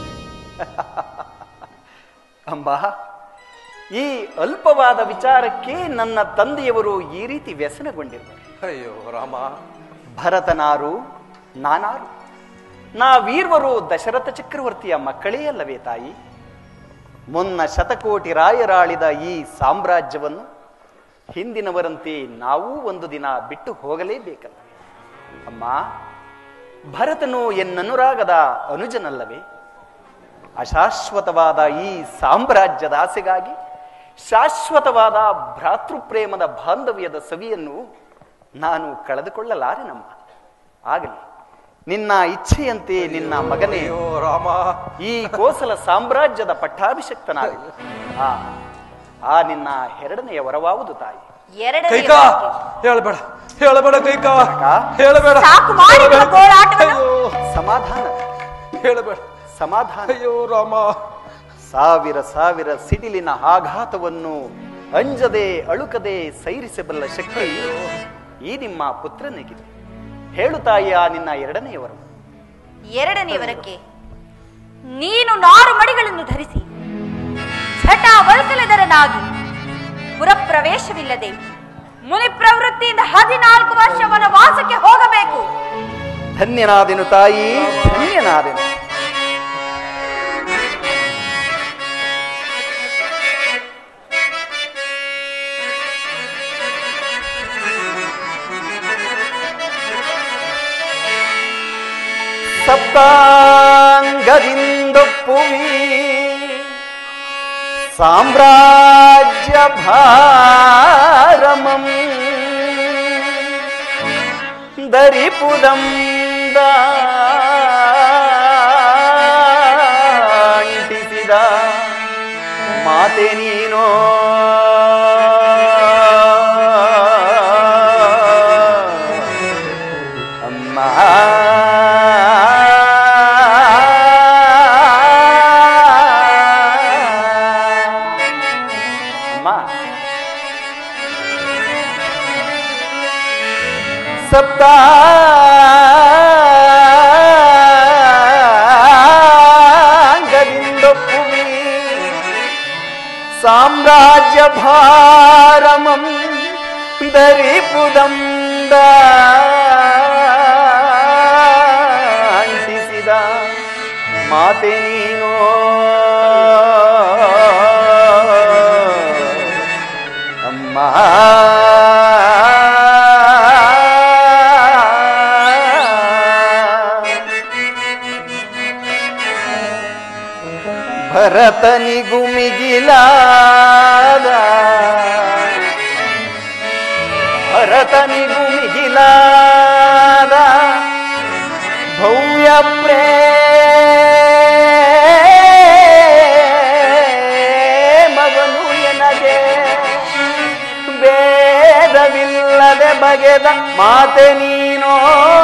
ಅಂಬ ಈ ಅಲ್ಪವಾದ ವಿಚಾರಕ್ಕೆ ನನ್ನ ತಂದೆಯವರು ಈ ರೀತಿ ವ್ಯಸನಗೊಂಡಿರುವರು ಅಯ್ಯೋ ರಾಮ ಭರತನಾರು ನಾನಾರು ನಾವೀರ್ವರು ದಶರಥ ಚಕ್ರವರ್ತಿಯ ಮಕ್ಕಳೇ ಅಲ್ಲವೇ ತಾಯಿ ಮುನ್ನ ಶತಕೋಟಿ ರಾಯರಾಳಿದ ಈ ಸಾಮ್ರಾಜ್ಯವನ್ನು ಹಿಂದಿನವರಂತೆ ನಾವೂ ಒಂದು ದಿನ ಬಿಟ್ಟು ಹೋಗಲೇಬೇಕಲ್ಲ ಅಮ್ಮ ಭರತನು ಎನ್ನನುರಾಗದ ಅನುಜನಲ್ಲವೇ ಅಶಾಶ್ವತವಾದ ಈ ಸಾಮ್ರಾಜ್ಯದ ಆಸೆಗಾಗಿ ಶಾಶ್ವತವಾದ ಭ್ರಾತೃಪ್ರೇಮದ ಬಾಂಧವ್ಯದ ಸವಿಯನ್ನು ನಾನು ಕಳೆದುಕೊಳ್ಳಲಾರೆನಮ್ಮ ಆಗಲಿ ನಿನ್ನ ಇಚ್ಛೆಯಂತೆ ನಿನ್ನ ಮಗನೇ ಅಯ್ಯೋ ರಾಮ ಈ ಕೋಸಲ ಸಾಮ್ರಾಜ್ಯದ ಪಟ್ಟಾಭಿಷಕ್ತನಾಗಲಿ ಆ ಆ ನಿನ್ನ ಎರಡನೆಯ ವರವಾವುದು ತಾಯಿ ಎರಡನೇ ಕೈಕಾ ಹೇಳಬೇಡ ಹೇಳಬೇಡ ಕೈಕಾ ಹೇಳಬೇಡ ಸಾಕು ಮಾಡಿ ನಿಮ್ಮ ಗೋಳಾಟವನ್ನು. ಅಯ್ಯೋ ಸಮಾಧಾನ ಹೇಳಬೇಡ ಸಮಾಧಾನ ಅಯ್ಯೋ ರಾಮ ಸಾವಿರ ಸಾವಿರ ಸಿಡಿಲಿನ ಆಘಾತವನ್ನು ಅಂಜದೆ ಅಳುಕದೆ ಸೈರಿಸಬಲ್ಲ ಶಕ್ತಿ ಈ ನಿಮ್ಮ ಪುತ್ರನಿಗಿದೆ ಹೇಳು ತಾಯಿಯ ನಿನ್ನ ಎರಡನೆಯವರು ಎರಡನೇ ವರಕ್ಕೆ ನೀನು ನಾರು ಮಡಿಗಳನ್ನು ಧರಿಸಿ ಛಟ ವಲ್ಕಲದರನಾಗಿ ಪುರಪ್ರವೇಶವಿಲ್ಲದೆ ಮುನಿ ಪ್ರವೃತ್ತಿಯಿಂದ ಹದಿನಾಲ್ಕು ವರ್ಷ ವನವಾಸಕ್ಕೆ ಹೋಗಬೇಕು ಧನ್ಯನಾದೆನು ತಾಯಿ ಧನ್ಯನಾದೆನು ಸಪ್ತಾಂಗದಿಂದೊಪ್ಪುವಿ ಸಾಮ್ರಾಜ್ಯ ಭಾರಮಂ ದರಿಪುದಂದ ಅಂಟಿಸಿದ ಮಾತೆ ನೀನೋ ಅಮ್ಮ ಅಮ್ಮ ಸಪ್ತಾಂಗದಿಂದೊಪ್ಪುವಿ ಸಾಮ್ರಾಜ್ಯ ಭಾರಮಂ ದರಿಪುದಂದ ಅಂಟಿಸಿದ ಮಾತೆ ನೀನೋ ಅಮ್ಮ ಭರತನಿಗೂ ಮಿಗಿಲಾದ ಭರತನಿಗೂ ಮಿಗಿಲಾದ ಭವ್ಯ ಪ್ರೇಮವನು ಎನಗೆ ಭೇದವಿಲ್ಲದೆ ಬಗೆದ ಮಾತೆ ನೀನೋ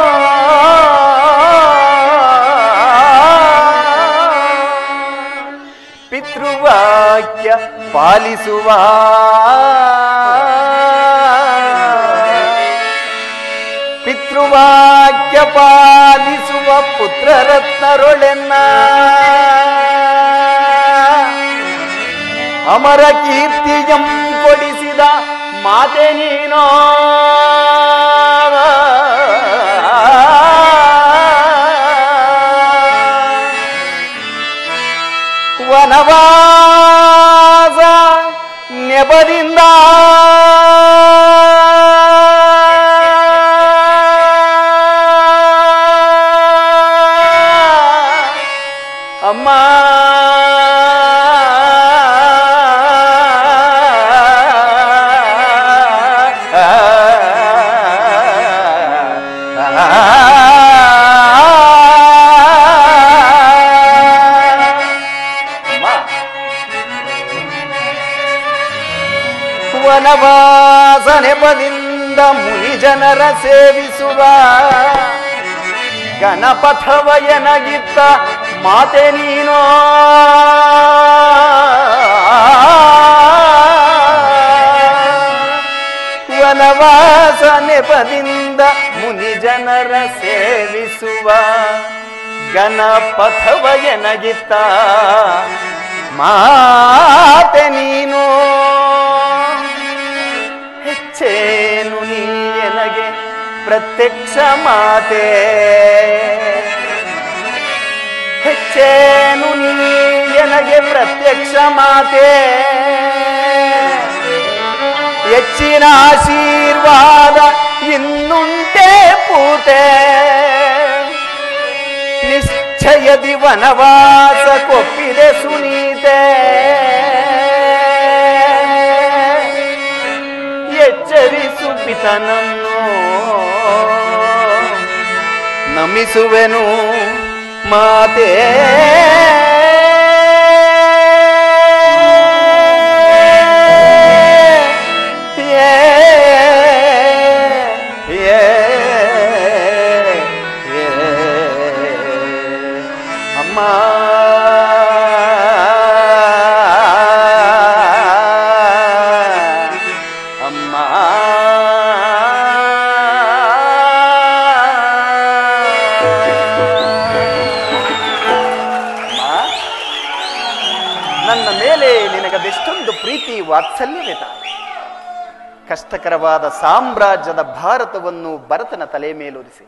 ಪಿತೃವಾಕ್ಯ ಪಾಲಿಸುವ ಪಿತೃವಾಕ್ಯ ಪಾಲಿಸುವ ಪುತ್ರರತ್ನರೊಳೆನ್ನ ಅಮರ ಕೀರ್ತಿಯಂ ಕೊಡಿಸಿದ ಮಾತೆ ನೀನೋ ವನವಾಸ ನೆಪದಿಂದ ಅಮ್ಮ ಅಮ್ಮ ವನವಾಸ ನೆಪದಿಂದ ಮುನಿ ಜನರ ಸೇವಿಸುವ ಗಣಪಥವಯನಗಿತ್ತ ಮಾತೆ ನೀನೋ ವನವಾಸ ನೆಪದಿಂದ ಮುನಿ ಜನರ ಸೇವಿಸುವ ಗಣಪಥವಯನಗಿತ್ತ ಮಾತೆ ನೀನು ಹೆಚ್ಚೇನು ನೀ ಎನಗೆ ಪ್ರತ್ಯಕ್ಷ ಮಾತೆ ಹೆಚ್ಚೇನು ನೀ ಎನಗೆ ಪ್ರತ್ಯಕ್ಷ ಮಾತೆ ಹೆಚ್ಚಿನ ಆಶೀರ್ವಾದ ಇನ್ನುಂಟೆ ಪೂತೆ ಸ್ವೇಚ್ಛಯದಿ ವನವಾಸ ಕೊಪ್ಪಿದೆ ಸುನೀತೆ ಎಚ್ಚರಿಸು ಪಿತನನ್ನು ನಮಿಸುವೆನು ಮಾತೇ ಅಮ್ಮ ಅಮ್ಮ ಅಮ್ಮ ನನ್ನ ಮೇಲೆ ನಿನಗದೆಷ್ಟೊಂದು ಪ್ರೀತಿ ವಾತ್ಸಲ್ಯವೇ ತಾಯಿ ಕಷ್ಟಕರವಾದ ಸಾಮ್ರಾಜ್ಯದ ಭಾರತವನ್ನು ಭರತನ ತಲೆ ಮೇಲೊರಿಸಿ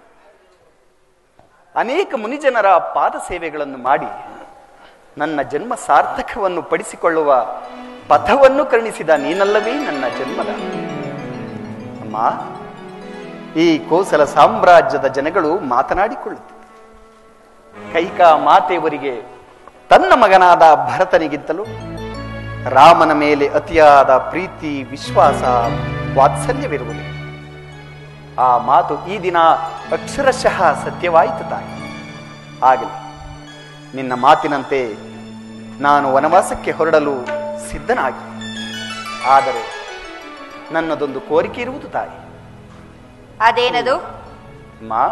ಅನೇಕ ಮುನಿಜನರ ಪಾದ ಸೇವೆಗಳನ್ನು ಮಾಡಿ ನನ್ನ ಜನ್ಮ ಸಾರ್ಥಕವನ್ನು ಪಡಿಸಿಕೊಳ್ಳುವ ಪಥವನ್ನು ಕರುಣಿಸಿದ ನೀನಲ್ಲವೇ ನನ್ನ ಜನ್ಮದ ಅಮ್ಮ ಈ ಕೋಸಲ ಸಾಮ್ರಾಜ್ಯದ ಜನಗಳು ಮಾತನಾಡಿಕೊಳ್ಳುತ್ತಿದ್ದರು ಕೈಕಾ ಮಾತೆಯವರಿಗೆ ತನ್ನ ಮಗನಾದ ಭರತನಿಗಿಂತಲೂ ರಾಮನ ಮೇಲೆ ಅತಿಯಾದ ಪ್ರೀತಿ ವಿಶ್ವಾಸ ವಾತ್ಸಲ್ಯವಿರುವುದು ಆ ಮಾತು ಈ ದಿನ ಅಕ್ಷರಶಃ ಸತ್ಯವಾಯಿತು ತಾಯಿ ಆಗಲಿ ನಿನ್ನ ಮಾತಿನಂತೆ ನಾನು ವನವಾಸಕ್ಕೆ ಹೊರಡಲು ಸಿದ್ಧನಾಗಿ ಆದರೆ ನನ್ನದೊಂದು ಕೋರಿಕೆ ಇರುವುದು ತಾಯಿ ಅದೇನದು ಮಾ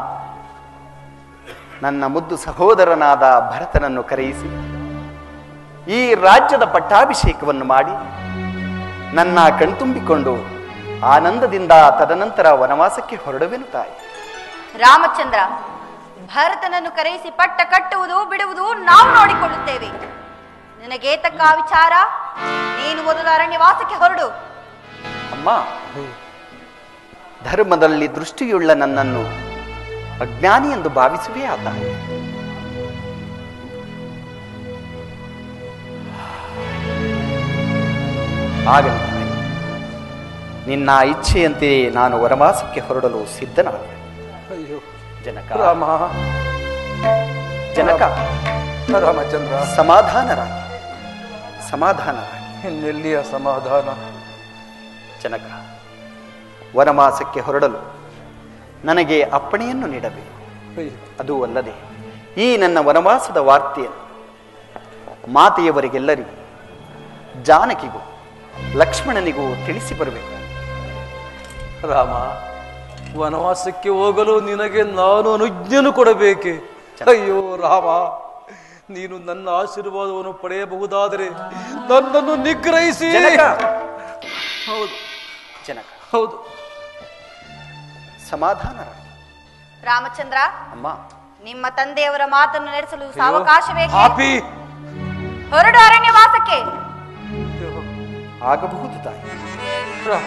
ನನ್ನ ಮುದ್ದು ಸಹೋದರನಾದ ಭರತನನ್ನು ಕರೆಯಿಸಿ ಈ ರಾಜ್ಯದ ಪಟ್ಟಾಭಿಷೇಕವನ್ನು ಮಾಡಿ ನನ್ನ ಕಣ್ತುಂಬಿಕೊಂಡು ಆನಂದದಿಂದ ತದನಂತರ ವನವಾಸಕ್ಕೆ ಹೊರಡುವೆನು ತಾಯಿ ರಾಮಚಂದ್ರ ಭರತನನ್ನು ಕರೆಯಿಸಿ ಪಟ್ಟ ಕಟ್ಟುವುದು ಬಿಡುವುದು ನಾವು ನೋಡಿಕೊಳ್ಳುತ್ತೇವೆ ನಿನಗೆ ತಕ್ಕ ವಿಚಾರ ನೀನು ಮೊದಲು ಅರಣ್ಯವಾಸಕ್ಕೆ ಹೊರಡು ಅಮ್ಮ ಧರ್ಮದಲ್ಲಿ ದೃಷ್ಟಿಯುಳ್ಳ ನನ್ನನ್ನು ಅಜ್ಞಾನಿ ಎಂದು ಭಾವಿಸುವೆ ಆತ ಆಗಲಿ ತಾಯಿ. ನಿನ್ನ ಇಚ್ಛೆಯಂತೆ ನಾನು ವನವಾಸಕ್ಕೆ ಹೊರಡಲು ಸಿದ್ಧನಾದ ಅಯ್ಯೋ ಜನಕ ರಾಮ ಜನಕ ರಾಮಚಂದ್ರ ಸಮಾಧಾನರಾಗಿ ಸಮಾಧಾನರಾಗಿ ಇನ್ನೆಲ್ಲಿಯ ಸಮಾಧಾನ ಜನಕ ವನವಾಸಕ್ಕೆ ಹೊರಡಲು ನನಗೆ ಅಪ್ಪಣೆಯನ್ನು ನೀಡಬೇಕು ಅಯ್ಯೋ, ಅದು ಅಲ್ಲದೆ ಈ ನನ್ನ ವನವಾಸದ ವಾರ್ತೆಯನ್ನು ಮಾತೆಯವರಿಗೆಲ್ಲರಿಗೂ ಜಾನಕಿಗೂ ಲಕ್ಷ್ಮಣನಿಗೂ ತಿಳಿಸಿ ಬರಬೇಕು ರಾಮ ವನವಾಸಕ್ಕೆ ಹೋಗಲು ನಿನಗೆ ನಾನು ಅನುಜ್ಞೆನು ಕೊಡಬೇಕೆ ಅಯ್ಯೋ ರಾಮ ನೀನು ನನ್ನ ಆಶೀರ್ವಾದವನ್ನು ಪಡೆಯಬಹುದಾದರೆ ನನ್ನನ್ನು ನಿಗ್ರಹಿಸಿ ಜನಕ ಹೌದು ಜನಕ ಹೌದು ಸಮಾಧಾನರಾಗಿ ರಾಮಚಂದ್ರ ಅಮ್ಮ ನಿಮ್ಮ ತಂದೆಯವರ ಮಾತನ್ನು ನಡೆಸಲು ಸಾವಕಾಶ ಬೇಕೆ ಪಾಪಿ ಹೊರಡು ಅರಣ್ಯವಾಸಕ್ಕೆ ಅಯ್ಯೋ, ಆಗಬಹುದು ತಾಯಿ ರಾ-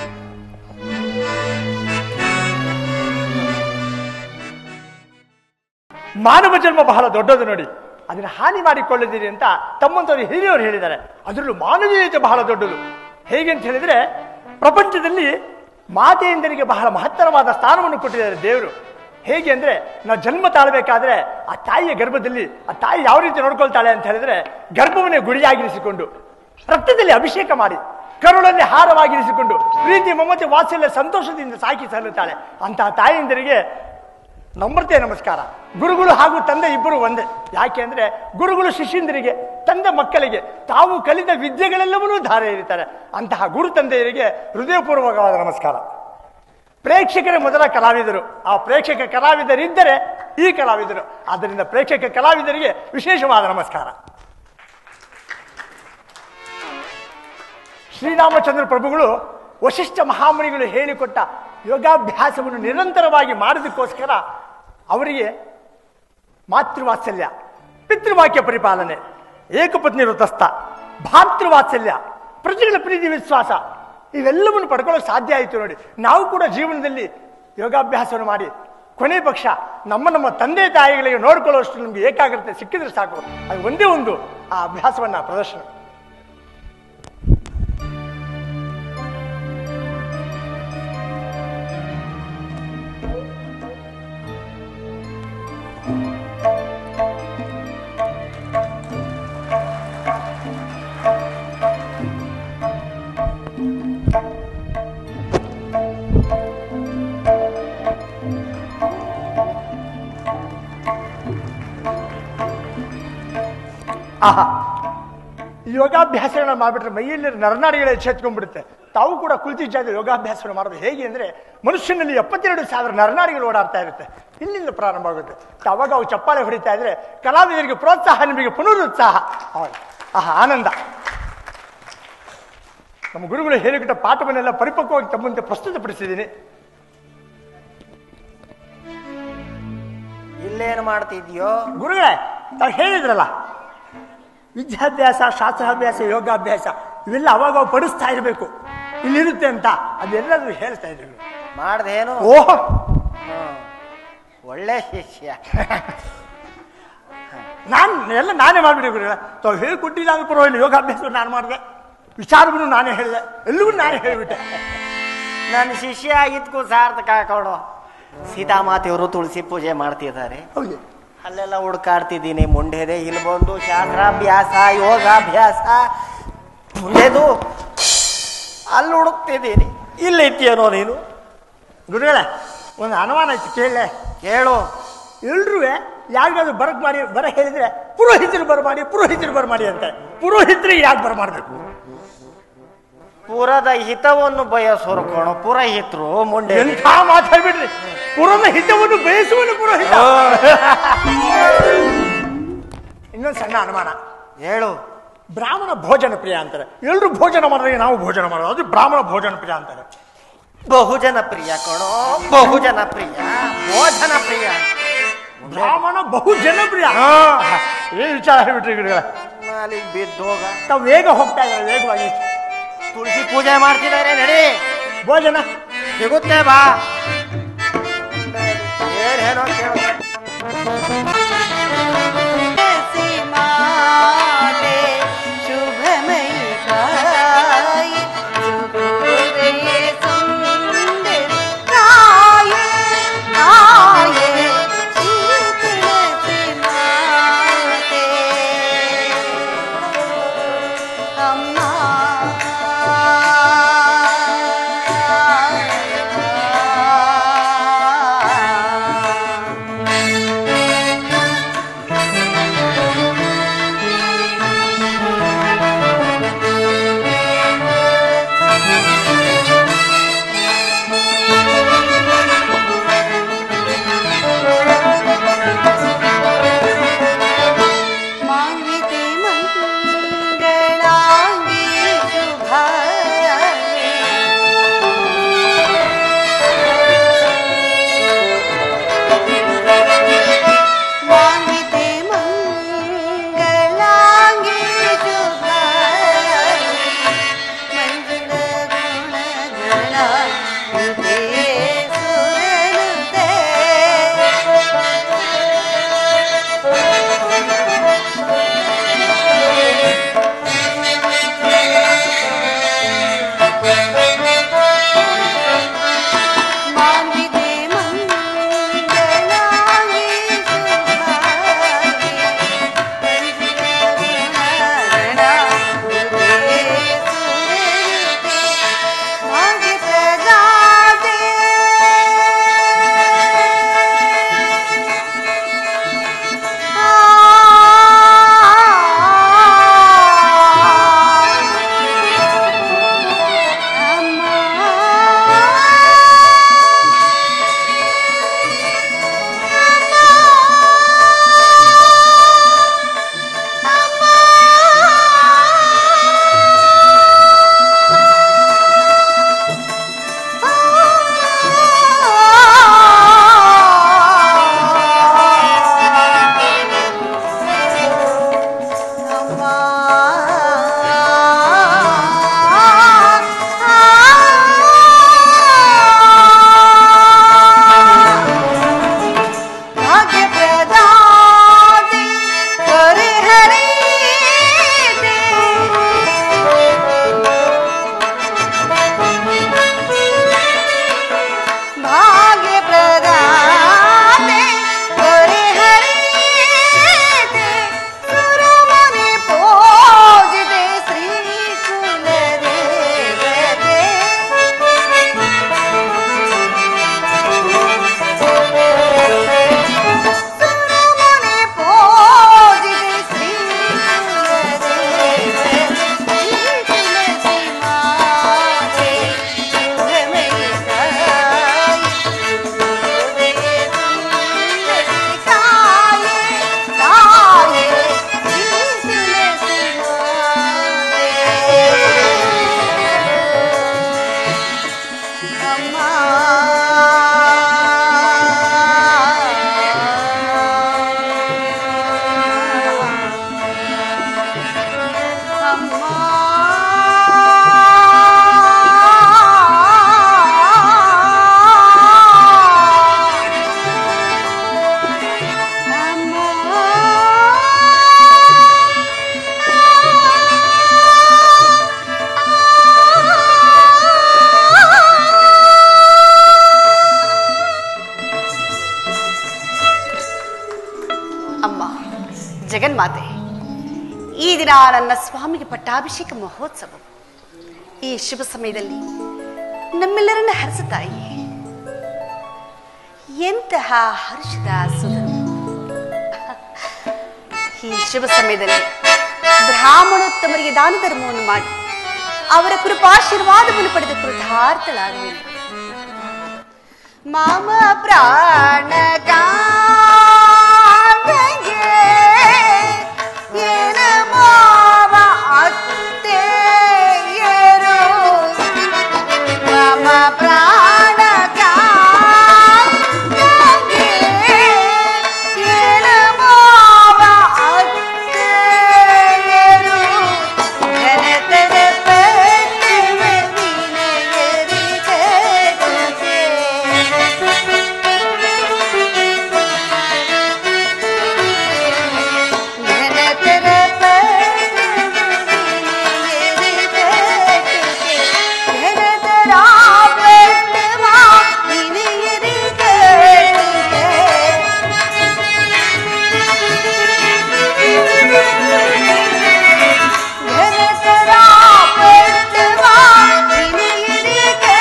ಮಾನವ ಜನ್ಮ ಬಹಳ ದೊಡ್ಡದು ನೋಡಿ ಅದನ್ನ ಹಾನಿ ಮಾಡಿಕೊಳ್ಳದಿರಿ ಅಂತ ತಮ್ಮಂತವರು ಹಿರಿಯವರು ಹೇಳಿದ್ದಾರೆ ಅದರಲ್ಲೂ ಮಾನವೀಯತೆ ಬಹಳ ದೊಡ್ಡದು ಹೇಗೆ ಅಂತ ಹೇಳಿದ್ರೆ ಪ್ರಪಂಚದಲ್ಲಿ ಮಾತೆಯಂದರಿಗೆ ಬಹಳ ಮಹತ್ತರವಾದ ಸ್ಥಾನವನ್ನು ಕೊಟ್ಟಿದ್ದಾರೆ ದೇವರು ಹೇಗೆ ಅಂದ್ರೆ ನಾವು ಜನ್ಮ ತಾಳಬೇಕಾದ್ರೆ ಆ ತಾಯಿಯ ಗರ್ಭದಲ್ಲಿ ಆ ತಾಯಿ ಯಾವ ರೀತಿ ನೋಡ್ಕೊಳ್ತಾಳೆ ಅಂತ ಹೇಳಿದ್ರೆ ಗರ್ಭವನ್ನೇ ಗುಡಿಯಾಗಿರಿಸಿಕೊಂಡು ರಕ್ತದಲ್ಲಿ ಅಭಿಷೇಕ ಮಾಡಿ ಕರುಳಲ್ಲಿ ಹಾರವಾಗಿರಿಸಿಕೊಂಡು ಪ್ರೀತಿ ಮಮತೆ ವಾತ್ಸಲ್ಯ ಸಂತೋಷದಿಂದ ಸಾಕಿ ಸಲ್ಲುತ್ತಾಳೆ ಅಂತಹ ತಾಯಿಯಂದರಿಗೆ ನಮ್ರತೆ ನಮಸ್ಕಾರ ಗುರುಗಳು ಹಾಗೂ ತಂದೆ ಇಬ್ಬರು ಒಂದೇ ಯಾಕೆ ಅಂದ್ರೆ ಗುರುಗಳು ಶಿಷ್ಯಂದರಿಗೆ ತಂದೆ ಮಕ್ಕಳಿಗೆ ತಾವು ಕಲಿತ ವಿದ್ಯೆಗಳೆಲ್ಲವನ್ನೂ ಧಾರೆ ಇರುತ್ತಾರೆ ಅಂತಹ ಗುರು ತಂದೆಯರಿಗೆ ಹೃದಯಪೂರ್ವಕವಾದ ನಮಸ್ಕಾರ ಪ್ರೇಕ್ಷಕರೇ ಮೊದಲ ಕಲಾವಿದರು ಆ ಪ್ರೇಕ್ಷಕ ಕಲಾವಿದರಿದ್ದರೆ ಈ ಕಲಾವಿದರು ಆದ್ದರಿಂದ ಪ್ರೇಕ್ಷಕ ಕಲಾವಿದರಿಗೆ ವಿಶೇಷವಾದ ನಮಸ್ಕಾರ ಶ್ರೀರಾಮಚಂದ್ರ ಪ್ರಭುಗಳು ವಶಿಷ್ಠ ಮಹಾಮುನಿಗಳು ಹೇಳಿಕೊಟ್ಟ ಯೋಗಾಭ್ಯಾಸವನ್ನು ನಿರಂತರವಾಗಿ ಮಾಡೋದಕ್ಕೋಸ್ಕರ ಅವರಿಗೆ ಮಾತೃವಾತ್ಸಲ್ಯ ಪಿತೃವಾಕ್ಯ ಪರಿಪಾಲನೆ ಏಕಪತ್ನಿ ವೃತಸ್ಥ ಭಾತೃವಾತ್ಸಲ್ಯ ಪ್ರಜೆಗಳ ಪ್ರೀತಿ ವಿಶ್ವಾಸ ಇವೆಲ್ಲವನ್ನು ಪಡ್ಕೊಳ್ಳೋಕೆ ಸಾಧ್ಯ ಆಯಿತು ನೋಡಿ ನಾವು ಕೂಡ ಜೀವನದಲ್ಲಿ ಯೋಗಾಭ್ಯಾಸವನ್ನು ಮಾಡಿ ಕೊನೆ ಪಕ್ಷ ನಮ್ಮ ನಮ್ಮ ತಂದೆ ತಾಯಿಗಳಿಗೆ ನೋಡ್ಕೊಳ್ಳೋಷ್ಟು ನಮಗೆ ಏಕಾಗ್ರತೆ ಸಿಕ್ಕಿದ್ರೆ ಸಾಕು ಅದು ಒಂದೇ ಒಂದು ಆ ಅಭ್ಯಾಸವನ್ನ ಪ್ರದರ್ಶನ ಆಹಾ ಯೋಗಾಭ್ಯಾಸಗಳನ್ನ ಮಾಡಿಬಿಟ್ರೆ ಮೈಯಲ್ಲಿ ನರನಾಡಿಗಳೇ ಎಚ್ಚೆತ್ಕೊಂಡ್ಬಿಡುತ್ತೆ ತಾವು ಕೂಡ ಕುಳಿತಿದ್ದ ಜಾಗ ಯೋಗಾಭ್ಯಾಸ ಮಾಡೋದು ಹೇಗೆ ಅಂದ್ರೆ ಮನುಷ್ಯನಲ್ಲಿ ಎಪ್ಪತ್ತೆರಡು ಸಾವಿರ ನರನಾಡಿಗಳು ಓಡಾಡ್ತಾ ಇರುತ್ತೆ ಇಲ್ಲಿಂದ ಪ್ರಾರಂಭ ಆಗುತ್ತೆ ಅವಾಗ ಅವು ಚಪ್ಪಾಳೆ ಹೊಡಿತಾ ಇದ್ರೆ ಕಲಾವಿದರಿಗೆ ಪ್ರೋತ್ಸಾಹ ನಿಮಗೆ ಪುನರುತ್ಸಾಹ ಆವಾಗ ಆಹಾ ಆನಂದ ನಮ್ಮ ಗುರುಗಳು ಹೇಳಿಕೊಟ್ಟ ಪಾಠವನ್ನೆಲ್ಲ ಪರಿಪಕ್ವವಾಗಿ ತಮ್ಮ ಮುಂದೆ ಪ್ರಸ್ತುತಪಡಿಸಿದ್ದೀನಿ ಇಲ್ಲೇನು ಮಾಡ್ತಿದ್ಯೋ ಗುರುಗಳೇ ತಾವು ಹೇಳಿದ್ರಲ್ಲ ವಿದ್ಯಾಭ್ಯಾಸ ಶಾಸ್ತ್ರಾಭ್ಯಾಸ ಯೋಗಾಭ್ಯಾಸ ಇವೆಲ್ಲ ಅವಾಗ ಅವಾಗ ಪಡಿಸ್ತಾ ಇರಬೇಕು ಇಲ್ಲಿರುತ್ತೆ ಅಂತ ಅದೆಲ್ಲರೂ ಹೇಳ್ತಾ ಇದ್ರು ಮಾಡ್ದೇನು ಓಹ್ ಹ್ಮ್. ಒಳ್ಳೆ ಶಿಷ್ಯ ನಾನು ಎಲ್ಲ ನಾನೇ ಮಾಡ್ಬಿಡಿ ಗುರುಗಳೇ ತಾವು ಹೇಳ್ಕೊಟ್ಟಿಲ್ಲ ಅಂದ್ರೆ ಪರವಾಗಿಲ್ಲ ಯೋಗಾಭ್ಯಾಸ ನಾನು ಮಾಡಿದೆ ವಿಚಾರವನ್ನು ನಾನೇ ಹೇಳಿದೆ ಎಲ್ಲವೂ ನಾನೇ ಹೇಳಿಬಿಟ್ಟೆ ನನ್ನ ಶಿಷ್ಯ ಆಗಿದ್ಕೂ ಸಾರ್ಥಕ ಹಾಕೋಣ ಸೀತಾಮಾತೆಯವರು ತುಳಸಿ ಪೂಜೆ ಮಾಡ್ತಿದ್ದಾರೆ ಹೌದು ಅಲ್ಲೆಲ್ಲ ಹುಡ್ಕಾಡ್ತಿದ್ದೀನಿ ಮುಂಡೆದೆ ಇಲ್ಲಿ ಬಂದು ಶಾಸ್ತ್ರಾಭ್ಯಾಸ ಯೋಗಾಭ್ಯಾಸ ಮುಂಡೆದು ಅಲ್ಲಿ ಹುಡುಕ್ತಿದ್ದೀನಿ ಇಲ್ಲಿತ್ಯೇನೋ ನೀನು ಗುರುಗಳೇ ಒಂದು ಅನುಮಾನ ಐತಿ ಕೇಳಲೆ ಕೇಳು ಎಲ್ರೂ ಯಾರಿಗಾದ್ರು ಬರಕ್ ಮಾಡಿ ಬರ ಹೇಳಿದ್ರೆ ಪುರೋಹಿತರು ಬರಮಾಡಿ ಪುರೋಹಿತರು ಬರಮಾಡಿ ಅಂತ ಪುರೋಹಿತರಿಗೆ ಯಾಕೆ ಬರಮಾಡ್ಬೇಕು ಪುರದ ಹಿತವನ್ನು ಬಯಸೋರು ಕಣೋ ಪುರೋಹಿತರು ಮುಂಡೆ ಎಂಥ ಮಾತಾಡ್ಬಿಡ್ರಿ ಪುರದ ಹಿತವನ್ನು ಬಯಸುವನು ಪುರೋಹಿತ ಇನ್ನೊಂದು ಸಣ್ಣ ಅನುಮಾನ ಹೇಳು ಬ್ರಾಹ್ಮಣ ಭೋಜನ ಪ್ರಿಯ ಅಂತಾರೆ ಎಲ್ರು ಭೋಜನ ಮಾಡಿದ್ರೆ ನಾವು ಭೋಜನ ಮಾಡೋದು ಅದು ಬ್ರಾಹ್ಮಣ ಭೋಜನ ಪ್ರಿಯ ಅಂತಾರೆ ಬಹುಜನ ಪ್ರಿಯ ಕಣೋ ಬಹುಜನ ಪ್ರಿಯ ಭೋಜನ ಪ್ರಿಯ ಬ್ರಾಹ್ಮಣ ಬಹು ಜನಪ್ರಿಯ ಏನ್ ವಿಚಾರ ಹೇಳ್ಬಿಟ್ರಿ ಗುರುಗಳ ಅಲ್ಲಿಗೆ ಬಿದ್ದೋಗ ತಾವು ವೇಗ ಹೋಗ್ತಾ ಇದ್ದಾರೆ ವೇಗವಾಗಿ ತುಳಸಿ ಪೂಜೆ ಮಾಡ್ತಿದ್ದಾರೆ ನಡಿ ಭೋಜನ ಸಿಗುತ್ತೆ ಬಾ ಏನ್ ಹೇಳೋ ಕೇಳು माते शुभमयि गाय सुबोधे सुन्दर गाय गाय शीतलसि माते अम्मा ಮಾನ್ವಿತೆ ಮಂಗಳಾಂಗಿ ಅಮ್ಮ ಜಗನ್ಮಾತೆ ಈ ದಿನ ನನ್ನ ಸ್ವಾಮಿಗೆ ಪಟ್ಟಾಭಿಷೇಕ ಮಹೋತ್ಸವ ಈ ಶುಭ ಸಮಯದಲ್ಲಿ ನಮ್ಮೆಲ್ಲರನ್ನ ಹರಿಸುತ್ತಾಯಿ ಎಂತಹ ಹರ್ಷದ ಸುಧರು ಈ ಶುಭ ಸಮಯದಲ್ಲಿ ಬ್ರಾಹ್ಮಣೋತ್ತಮರಿಗೆ ದಾನ ಧರ್ಮವನ್ನು ಮಾಡಿ ಅವರ ಕೃಪಾಶೀರ್ವಾದವನ್ನು ಪಡೆದ ಕೃತಾರ್ಥಳಾಗುವೆನು ಮಾಮ ಪ್ರಾಣ ಏನ ಮಾವ ಅತ್ತೆಯರು ಮಮ ಪ್ರಾಣ ಏನ ಮಾವ ಅತ್ತೆಯರು ಘನತರ ಪಟ್ಟವ ವಿನಯರಿಗದೆ. ಘನತರ ಪಟ್ಟವ ವಿನಯರಿಗದೆ. ಘನತರ ಪಟ್ಟವ ವಿನಯರಿಗದೆ. ಘನತರ ಪಟ್ಟವ ವಿನಯರಿಗದೆ.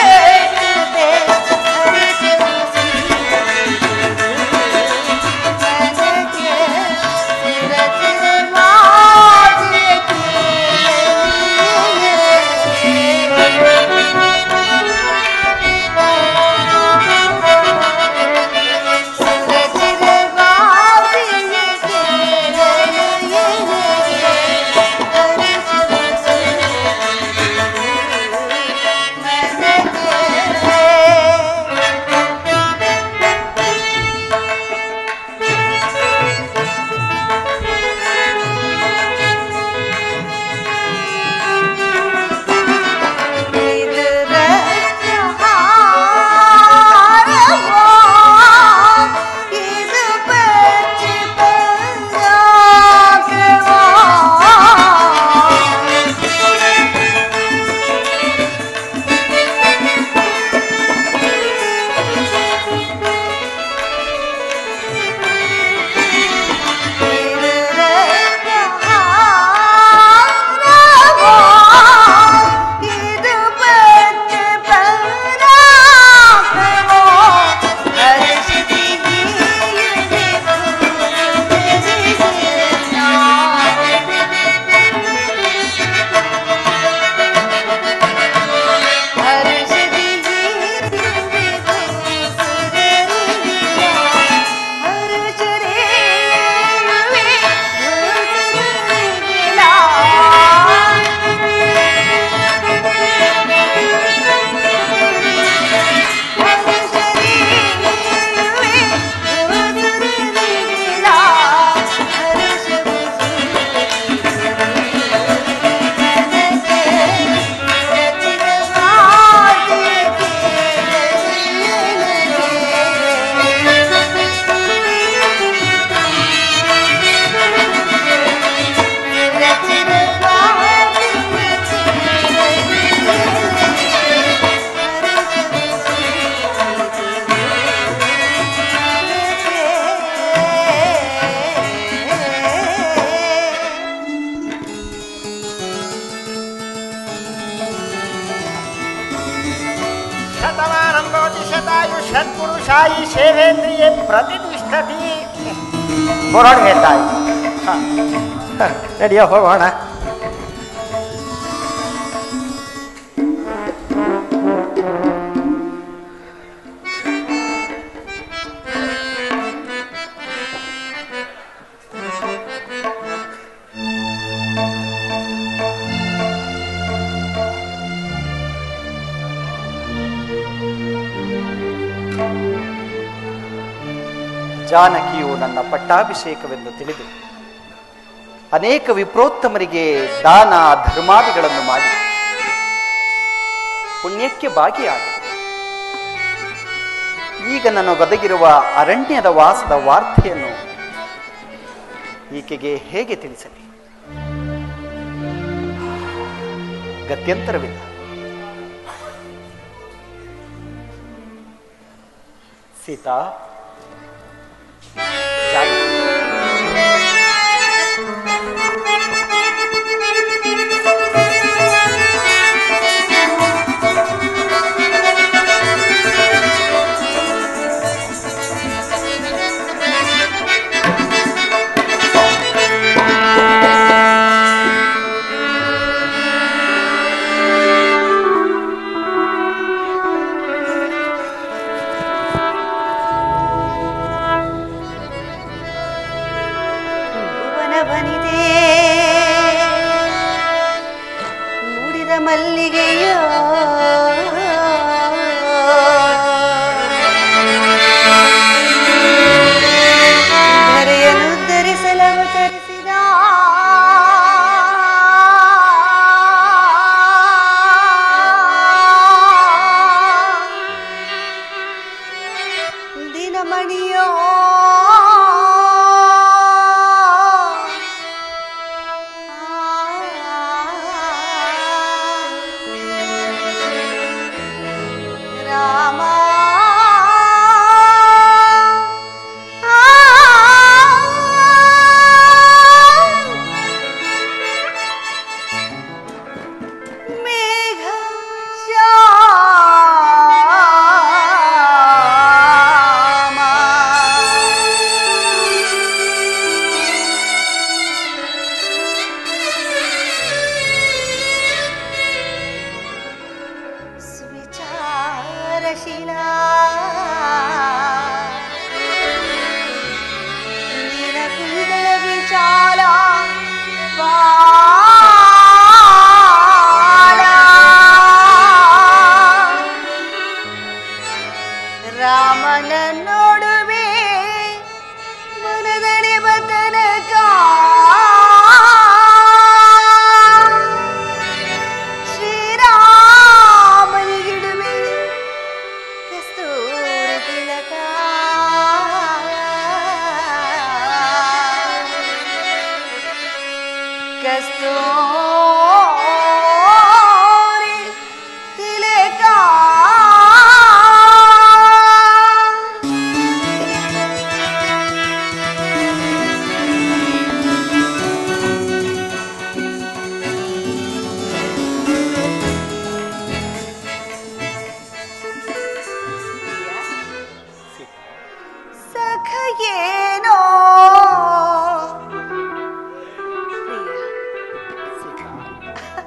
ಶತಮಾನಂ ಭವತಿ ಶತಾಯು ಷಟ್ಪುರುಷಾಯಿ ಸೇವೇಂದ್ರಿಯೇ ಪ್ರತಿಷ್ಠತಿ ಹೊರಡು ಹೇಳ್ತಾಯಿ ನಡಿಯೋ ಹೋಗೋಣ ಜಾನಕಿಯು ನನ್ನ ಪಟ್ಟಾಭಿಷೇಕವೆಂದು ತಿಳಿದು ಅನೇಕ ವಿಪ್ರೋತ್ತಮರಿಗೆ ದಾನ ಧರ್ಮಾದಿಗಳನ್ನು ಮಾಡಿ ಪುಣ್ಯಕ್ಕೆ ಭಾಗಿಯಾಗಿದೆ ಈಗ ನನಗೊದಗಿರುವ ಅರಣ್ಯದ ವಾಸದ ವಾರ್ತೆಯನ್ನು ಈಕೆಗೆ ಹೇಗೆ ತಿಳಿಸಲಿ ಗತ್ಯಂತರವಿಲ್ಲ ಸೀತಾ ಜಾಗ ಭುವನ ಬನಿದೆ ನುಡಿದ ಮಲ್ಲಿಗೆಯ ಧರೆಯನ್ನು ಧರಿಸಲು ಅವತರಿಸಿದ ದಿನಮಣಿಯೋ ರಾಮ ಮೇಘ ಸುವಿಚಾರಶೀಲ ನೀಲಕುಂಡಲ ವಿಚಾರ ರಾಮನ ನೋಡುವೆ ಮನದಡಿ ಬತನಕ ಶ್ರೀರಾಮನಿಗಿಡುವೆ ಕಸ್ತೂರಿ ತಿಲಕ ಕಸ್ತೂರಿ ತಿಲಕ ಸಖಯೇನೋ ಪ್ರಿಯ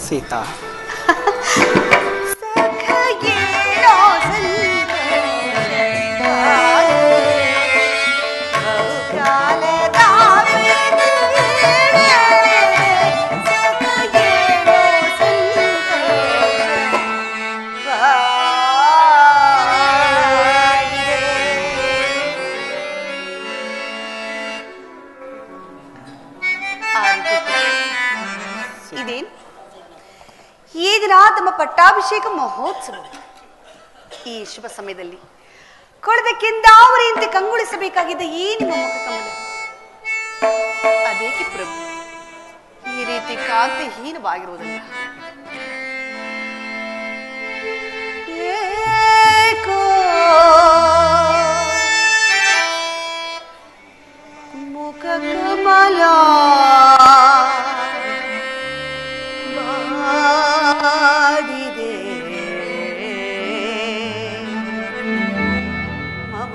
ಸೀತಾ ಸಖಗೇನೋ ಇದೇನು ಈ ದಿನ ತಮ್ಮ ಪಟ್ಟಾಭಿಷೇಕ ಮಹೋತ್ಸವ ಈ ಶುಭ ಸಮಯದಲ್ಲಿ ಕೊಳದ ಕೆಂದಾವರಿಯಂತೆ ಕಂಗೊಳಿಸಬೇಕಾಗಿದ್ದ ಈ ನಿಮ್ಮ ಮುಖ ಕಮಲ ಅದೇಕೆ ಪ್ರಭು ಈ ರೀತಿ ಕಾಂತಿಹೀನವಾಗಿರುವುದಲ್ಲ ಏಕೋ ಮುಖ ಕಮಲ ಮಾಡಿದೆ ಮಮ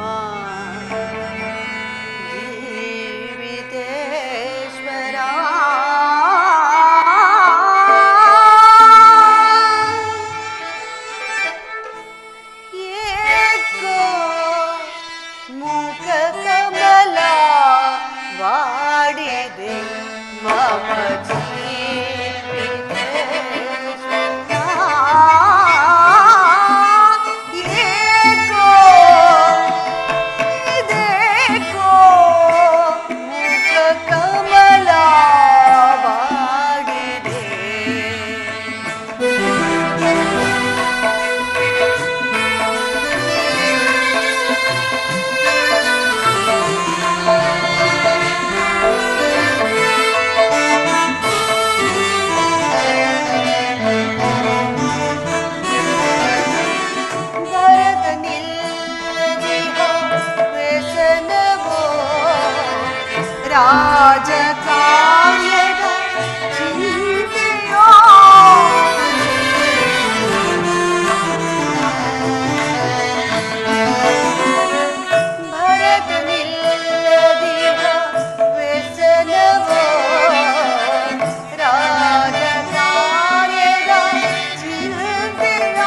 ಜೀವಿತೇಶ್ವರ ಏಕೋ ಮುಖ ಕಮಲ ವಾಡಿದೆ ಮಮ ಏಕೋ ಇದೇಕೋ ಮುಖ ಕಮಲ ವಾಡಿದೆ ಭರತ ನಿಲ್ಲದಿಹ ವ್ಯಸನವೋ ರಾಜಕಾರ್ಯದ ಚಿಂತೆಯೋ ಭರತ ನಿಲ್ಲದಿಹ ವ್ಯಸನವೋ ರಾಜಕಾರ್ಯದ ಚಿಂತೆಯೋ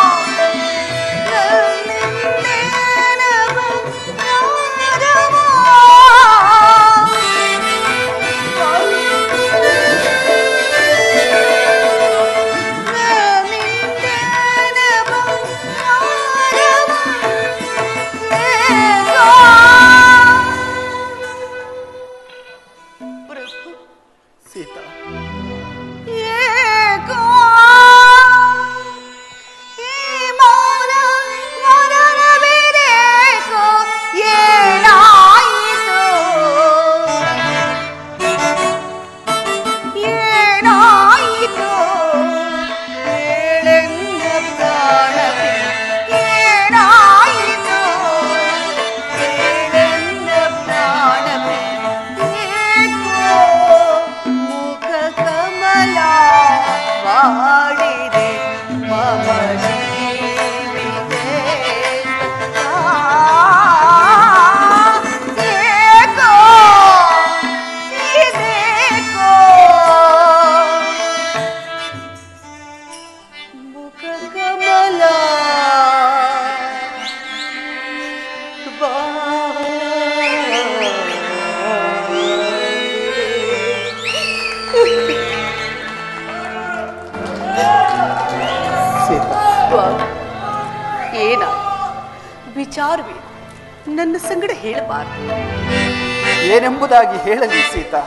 ಸೀತಾ ಏಕೋ ಈ ಮೌನ ಮೌನನ ಬೇರೇಕೋ ಏನಾಯಿತು ಏನಾಯಿತು ಹೇಳೆಂದ ಪ್ರಾಣವೇ ಏನಾಯಿತು ಹೇಳೆಂದ ಪ್ರಾಣವೇ ಏಕೋ ಮುಖ ಕಮಲ ವಾಡಿದೆ ಮಮ ಜೀವಿತೆ ಏಕೋ ಇದೇಕೋ ಮುಖ ಕಮಲ ಸೀತಾ ಏನ ವಿಚಾರವೇ ನನ್ನ ಸಂಗಡ ಹೇಳಬಾರದು ಏನೆಂಬುದಾಗಿ ಹೇಳಲಿ ಸೀತಾ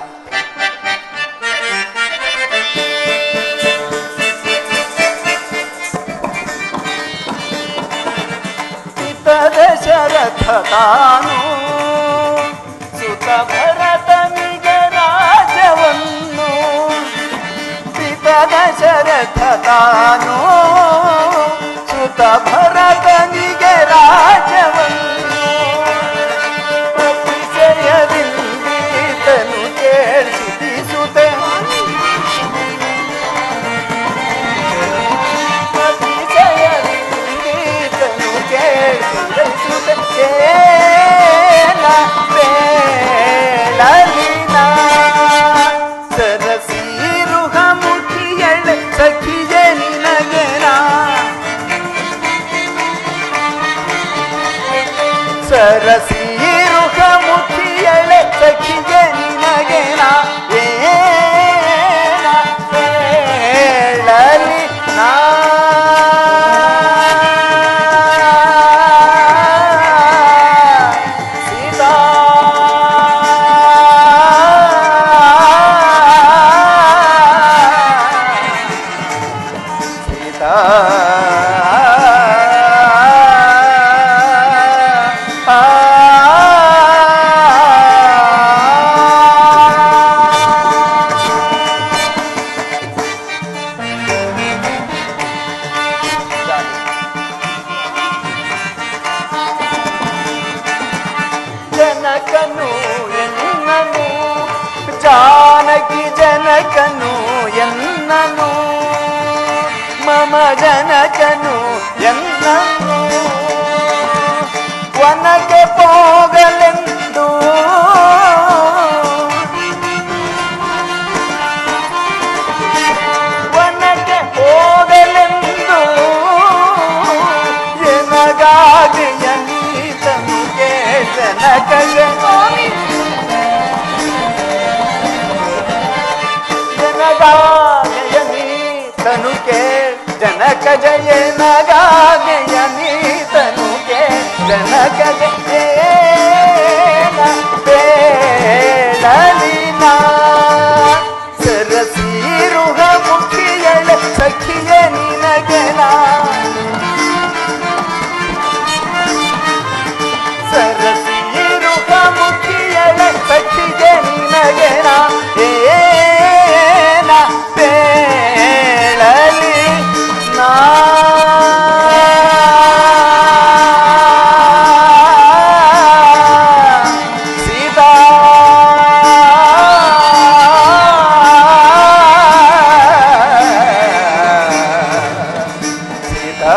ಪಿತ ದಶರಥ ತಾನು ಸುತ ಭರತನಿಗೆ ರಾಜವನ್ನು ಪಿತ ದಶರಥ ತಾನು ಸುತ ಭರತನಿಗೆ ರಾಜವನ್ನು ಅತಿಶಯದಿಂದೀತನು ಕೇಳಿಸಿಸುತ್ತೆ ಅತಿಶಯದಿಂದೀತನು ಕೇಳಿಸಿಸುತ್ತೆ ಕೇಳ ಬೇಡಲಿನ ಸರಸೀರುಹ ಮುಖಿಯಳ ಸಖಿ ಜನಕ ಜಯ ನಗಾಗೆಯ ನೀತನುಗೆ ಜನಕ ಜಯನ ಬೇಡಲಿನ ಸರಸೀರುಹ ಮುಖಿಯಳ ಸಖಿಯ ನಿನಗೆನ ಸರಸೀರುಹ ಮುಖಿಯಳ ಸಖಿಯ ನಿನಗೆನ ಏನ ಬೇಳಲಿ ನಾ ಸೀತಾ ಸೀತಾ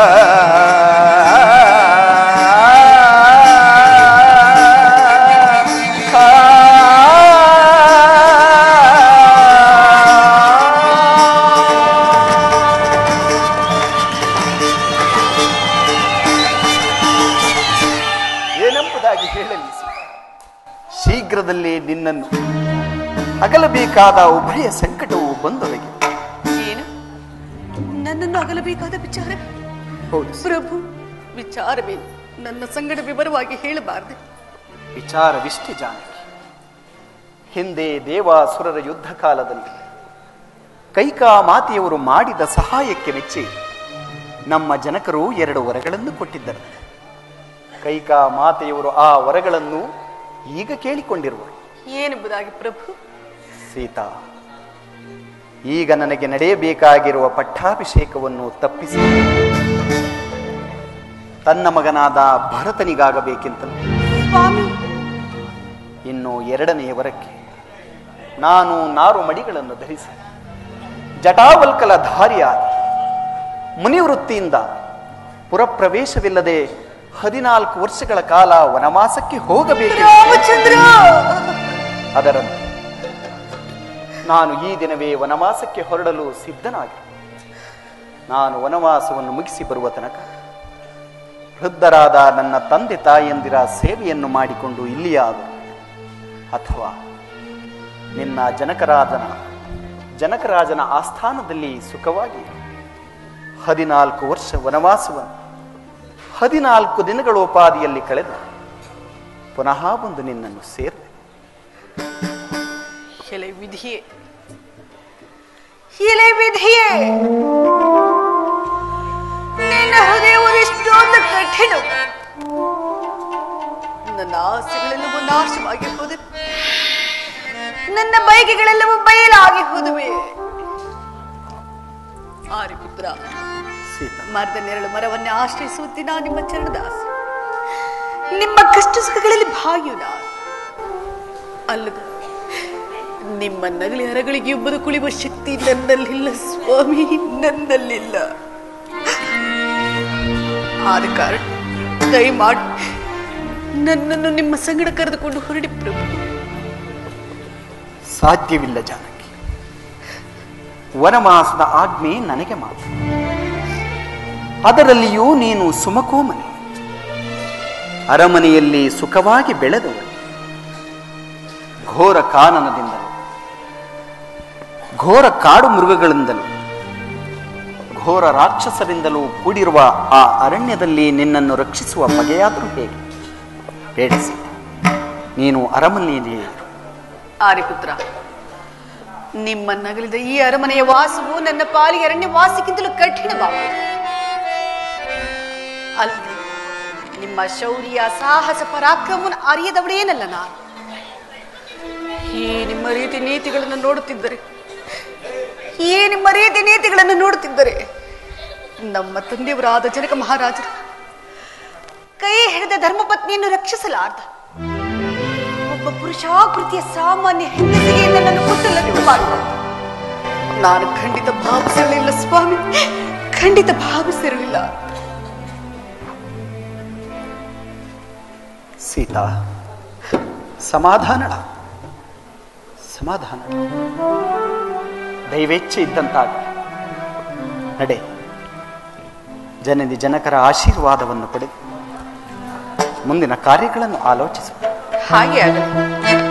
ಏನೆಂಬುದಾಗಿ ಹೇಳಲಿ ಸೀತಾ? ಶೀಘ್ರದಲ್ಲೇ ನಿನ್ನನ್ನು ಅಗಲಬೇಕಾದ ಉಭಯ ಸಂಕಟವು ಬಂದೊದಗಿ ಏನು ನನ್ನನ್ನು ಅಗಲಬೇಕಾದ ವಿಚಾರ ಹೌದು ಪ್ರಭು ವಿಚಾರವೇನು ನನ್ನ ಸಂಗಡ ವಿವರವಾಗಿ ಹೇಳಬಾರದೆ ವಿಚಾರವಿಷ್ಟೇ ಜಾನಕಿ ಹಿಂದೆ ದೇವಾಸುರರ ಯುದ್ಧ ಕಾಲದಲ್ಲಿ ಕೈಕಾ ಮಾತೆಯವರು ಮಾಡಿದ ಸಹಾಯಕ್ಕೆ ಮೆಚ್ಚಿ ನಮ್ಮ ಜನಕರು ಎರಡು ವರಗಳನ್ನು ಕೊಟ್ಟಿದ್ದರು ಕೈಕಾ ಮಾತೆಯವರು ಆ ವರಗಳನ್ನು ಈಗ ಕೇಳಿಕೊಂಡಿರುವರು ಏನೆಂಬುದಾಗಿ ಪ್ರಭು ಸೀತಾ ಈಗ ನನಗೆ ನಡೆಯಬೇಕಾಗಿರುವ ಪಟ್ಟಾಭಿಷೇಕವನ್ನು ತಪ್ಪಿಸಿ ತನ್ನ ಮಗನಾದ ಭರತನಿಗಾಗಬೇಕೆಂತಲೂ ಸ್ವಾಮಿ ಇನ್ನು ಎರಡನೆಯ ವರಕ್ಕೆ ನಾನು ನಾರು ಮಡಿಗಳನ್ನು ಧರಿಸಿ ಜಟಾವಲ್ಕಲ ಧಾರಿಯಾಗಿ ಮುನಿವೃತ್ತಿಯಿಂದ ಪುರಪ್ರವೇಶವಿಲ್ಲದೆ ಹದಿನಾಲ್ಕು ವರ್ಷಗಳ ಕಾಲ ವನವಾಸಕ್ಕೆ ಹೋಗಬೇಕು ರಾಮಚಂದ್ರ ಅದರಂತೆ ನಾನು ಈ ದಿನವೇ ವನವಾಸಕ್ಕೆ ಹೊರಡಲು ಸಿದ್ಧನಾಗಿ ನಾನು ವನವಾಸವನ್ನು ಮುಗಿಸಿ ಬರುವ ತನಕ ವೃದ್ಧರಾದ ನನ್ನ ತಂದೆ ತಾಯಿಯಂದಿರ ಸೇವೆಯನ್ನು ಮಾಡಿಕೊಂಡು ಇಲ್ಲಿಯಾದರು ಅಥವಾ ನಿನ್ನ ಜನಕರಾಜನ ಜನಕರಾಜನ ಆಸ್ಥಾನದಲ್ಲಿ ಸುಖವಾಗಿ ಹದಿನಾಲ್ಕು ವರ್ಷ ವನವಾಸವನ್ನು ಹದಿನಾಲ್ಕು ದಿನಗಳೋಪಾದಿಯಲ್ಲಿ ಕಳೆದು ಪುನಃ ಬಂದು ನಿನ್ನನ್ನು ಸೇರಿದೆ ಎಲೆ ವಿಧಿಯೇ ಎಲೆ ವಿಧಿಯೇ ನಿನ್ನ ಹೃದಯವು ಎಷ್ಟೊಂದು ಕಠಿಣ ನನ್ನ ಆಸೆಗಳೆಲ್ಲವೂ ನಾಶವಾಗಿ ಹೋದವು ನನ್ನ ಬಯಕೆಗಳೆಲ್ಲವೂ ಬಯಲಾಗಿ ಹೋದುವೆ ಆರಿಪುತ್ರ ಸೀತಾ ಮರದ ನೆರಳು ಮರವನ್ನೇ ಆಶ್ರಯಿಸುತ್ತೀನ ನಿಮ್ಮ ಚರಣದಾಸ ನಿಮ್ಮ ಕಷ್ಟ ಸುಖಗಳಲ್ಲಿ ಭಾಗಿಯು ನಾನು ಅಲ್ಲದೆ ನಿಮ್ಮ ನಗಲಿ ಹರಗಳಿಗೆ ಒಬ್ಬರು ಕುಳಿಯುವ ಶಕ್ತಿ ನನ್ನಲ್ಲಿಲ್ಲ ಸ್ವಾಮಿ ನನ್ನಲ್ಲಿಲ್ಲ ಆದ ಕಾರಣ ದಯಮಾಡಿ ನನ್ನನ್ನು ನಿಮ್ಮ ಸಂಗಡ ಕರೆದುಕೊಂಡು ಹೊರಡಿ ಪ್ರಭು ಸಾಧ್ಯವಿಲ್ಲ ಜಾನಕಿ ವನವಾಸದ ಆಜ್ಞೆ ನನಗೆ ಮಾತ್ರ ಅದರಲ್ಲಿಯೂ ನೀನು ಸುಮಕೋಮನೆ ಅರಮನೆಯಲ್ಲಿ ಸುಖವಾಗಿ ಬೆಳೆದವಳು ಘೋರ ಕಾನನದಿಂದಲೂ ಘೋರ ಕಾಡು ಮೃಗಗಳಿಂದಲೂ ಘೋರ ರಾಕ್ಷಸರಿಂದಲೂ ಕೂಡಿರುವ ಆ ಅರಣ್ಯದಲ್ಲಿ ನಿನ್ನನ್ನು ರಕ್ಷಿಸುವ ಬಗೆಯಾದರೂ ಹೇಗೆ ಬೇಡ ಸೀತೆ. ನೀನು ಅರಮನೆಯಲ್ಲಿಯೇ ಇರು. ಆರಿಪುತ್ರ ನಿಮ್ಮ ನಗಲಿದ ಈ ಅರಮನೆಯ ವಾಸವು ನನ್ನ ಪಾಲಿಗೆ ಅರಣ್ಯ ವಾಸಕ್ಕಿಂತಲೂ ಕಠಿಣವಾಗಿದೆ ಅಲ್ಲದೆ ನಿಮ್ಮ ಶೌರ್ಯ ಸಾಹಸ ಪರಾಕ್ರಮವನ್ನು ಅರಿಯದವಳೇನಲ್ಲ ನಾನು ಈ ನಿಮ್ಮ ರೀತಿ ನೀತಿಗಳನ್ನು ನೋಡುತ್ತಿದ್ದರೆ ಈ ನಿಮ್ಮ ರೀತಿ ನೀತಿಗಳನ್ನು ನೋಡುತ್ತಿದ್ದರೆ ನಮ್ಮ ತಂದೆಯವರಾದ ಜನಕ ಮಹಾರಾಜರು ಕೈ ಹಿಡಿದ ಧರ್ಮಪತ್ನಿಯನ್ನು ರಕ್ಷಿಸಲಾರ್ದ ಒಬ್ಬ ಪುರುಷಾಕೃತಿಯ ಸಾಮಾನ್ಯ ಹೆಂಗಸಿಗೆ ನನ್ನನ್ನು ಕೊಟ್ಟಲ್ಲ ಮಾಡಿದ ನಾನು ಖಂಡಿತ ಭಾವಿಸಿರಲಿಲ್ಲ ಸ್ವಾಮಿ ಖಂಡಿತ ಭಾವಿಸಿರಲಿಲ್ಲ ಸೀತಾ ಸಮಾಧಾನ ಸಮಾಧಾನ ದೈವೇಚ್ಛೆ ಇದ್ದಂತಾಗ ನಡೆ ಜನನಿ ಜನಕರ ಆಶೀರ್ವಾದವನ್ನು ಪಡೆದು ಮುಂದಿನ ಕಾರ್ಯಗಳನ್ನು ಆಲೋಚಿಸು ಹಾಗೆ ಆಗಲಿ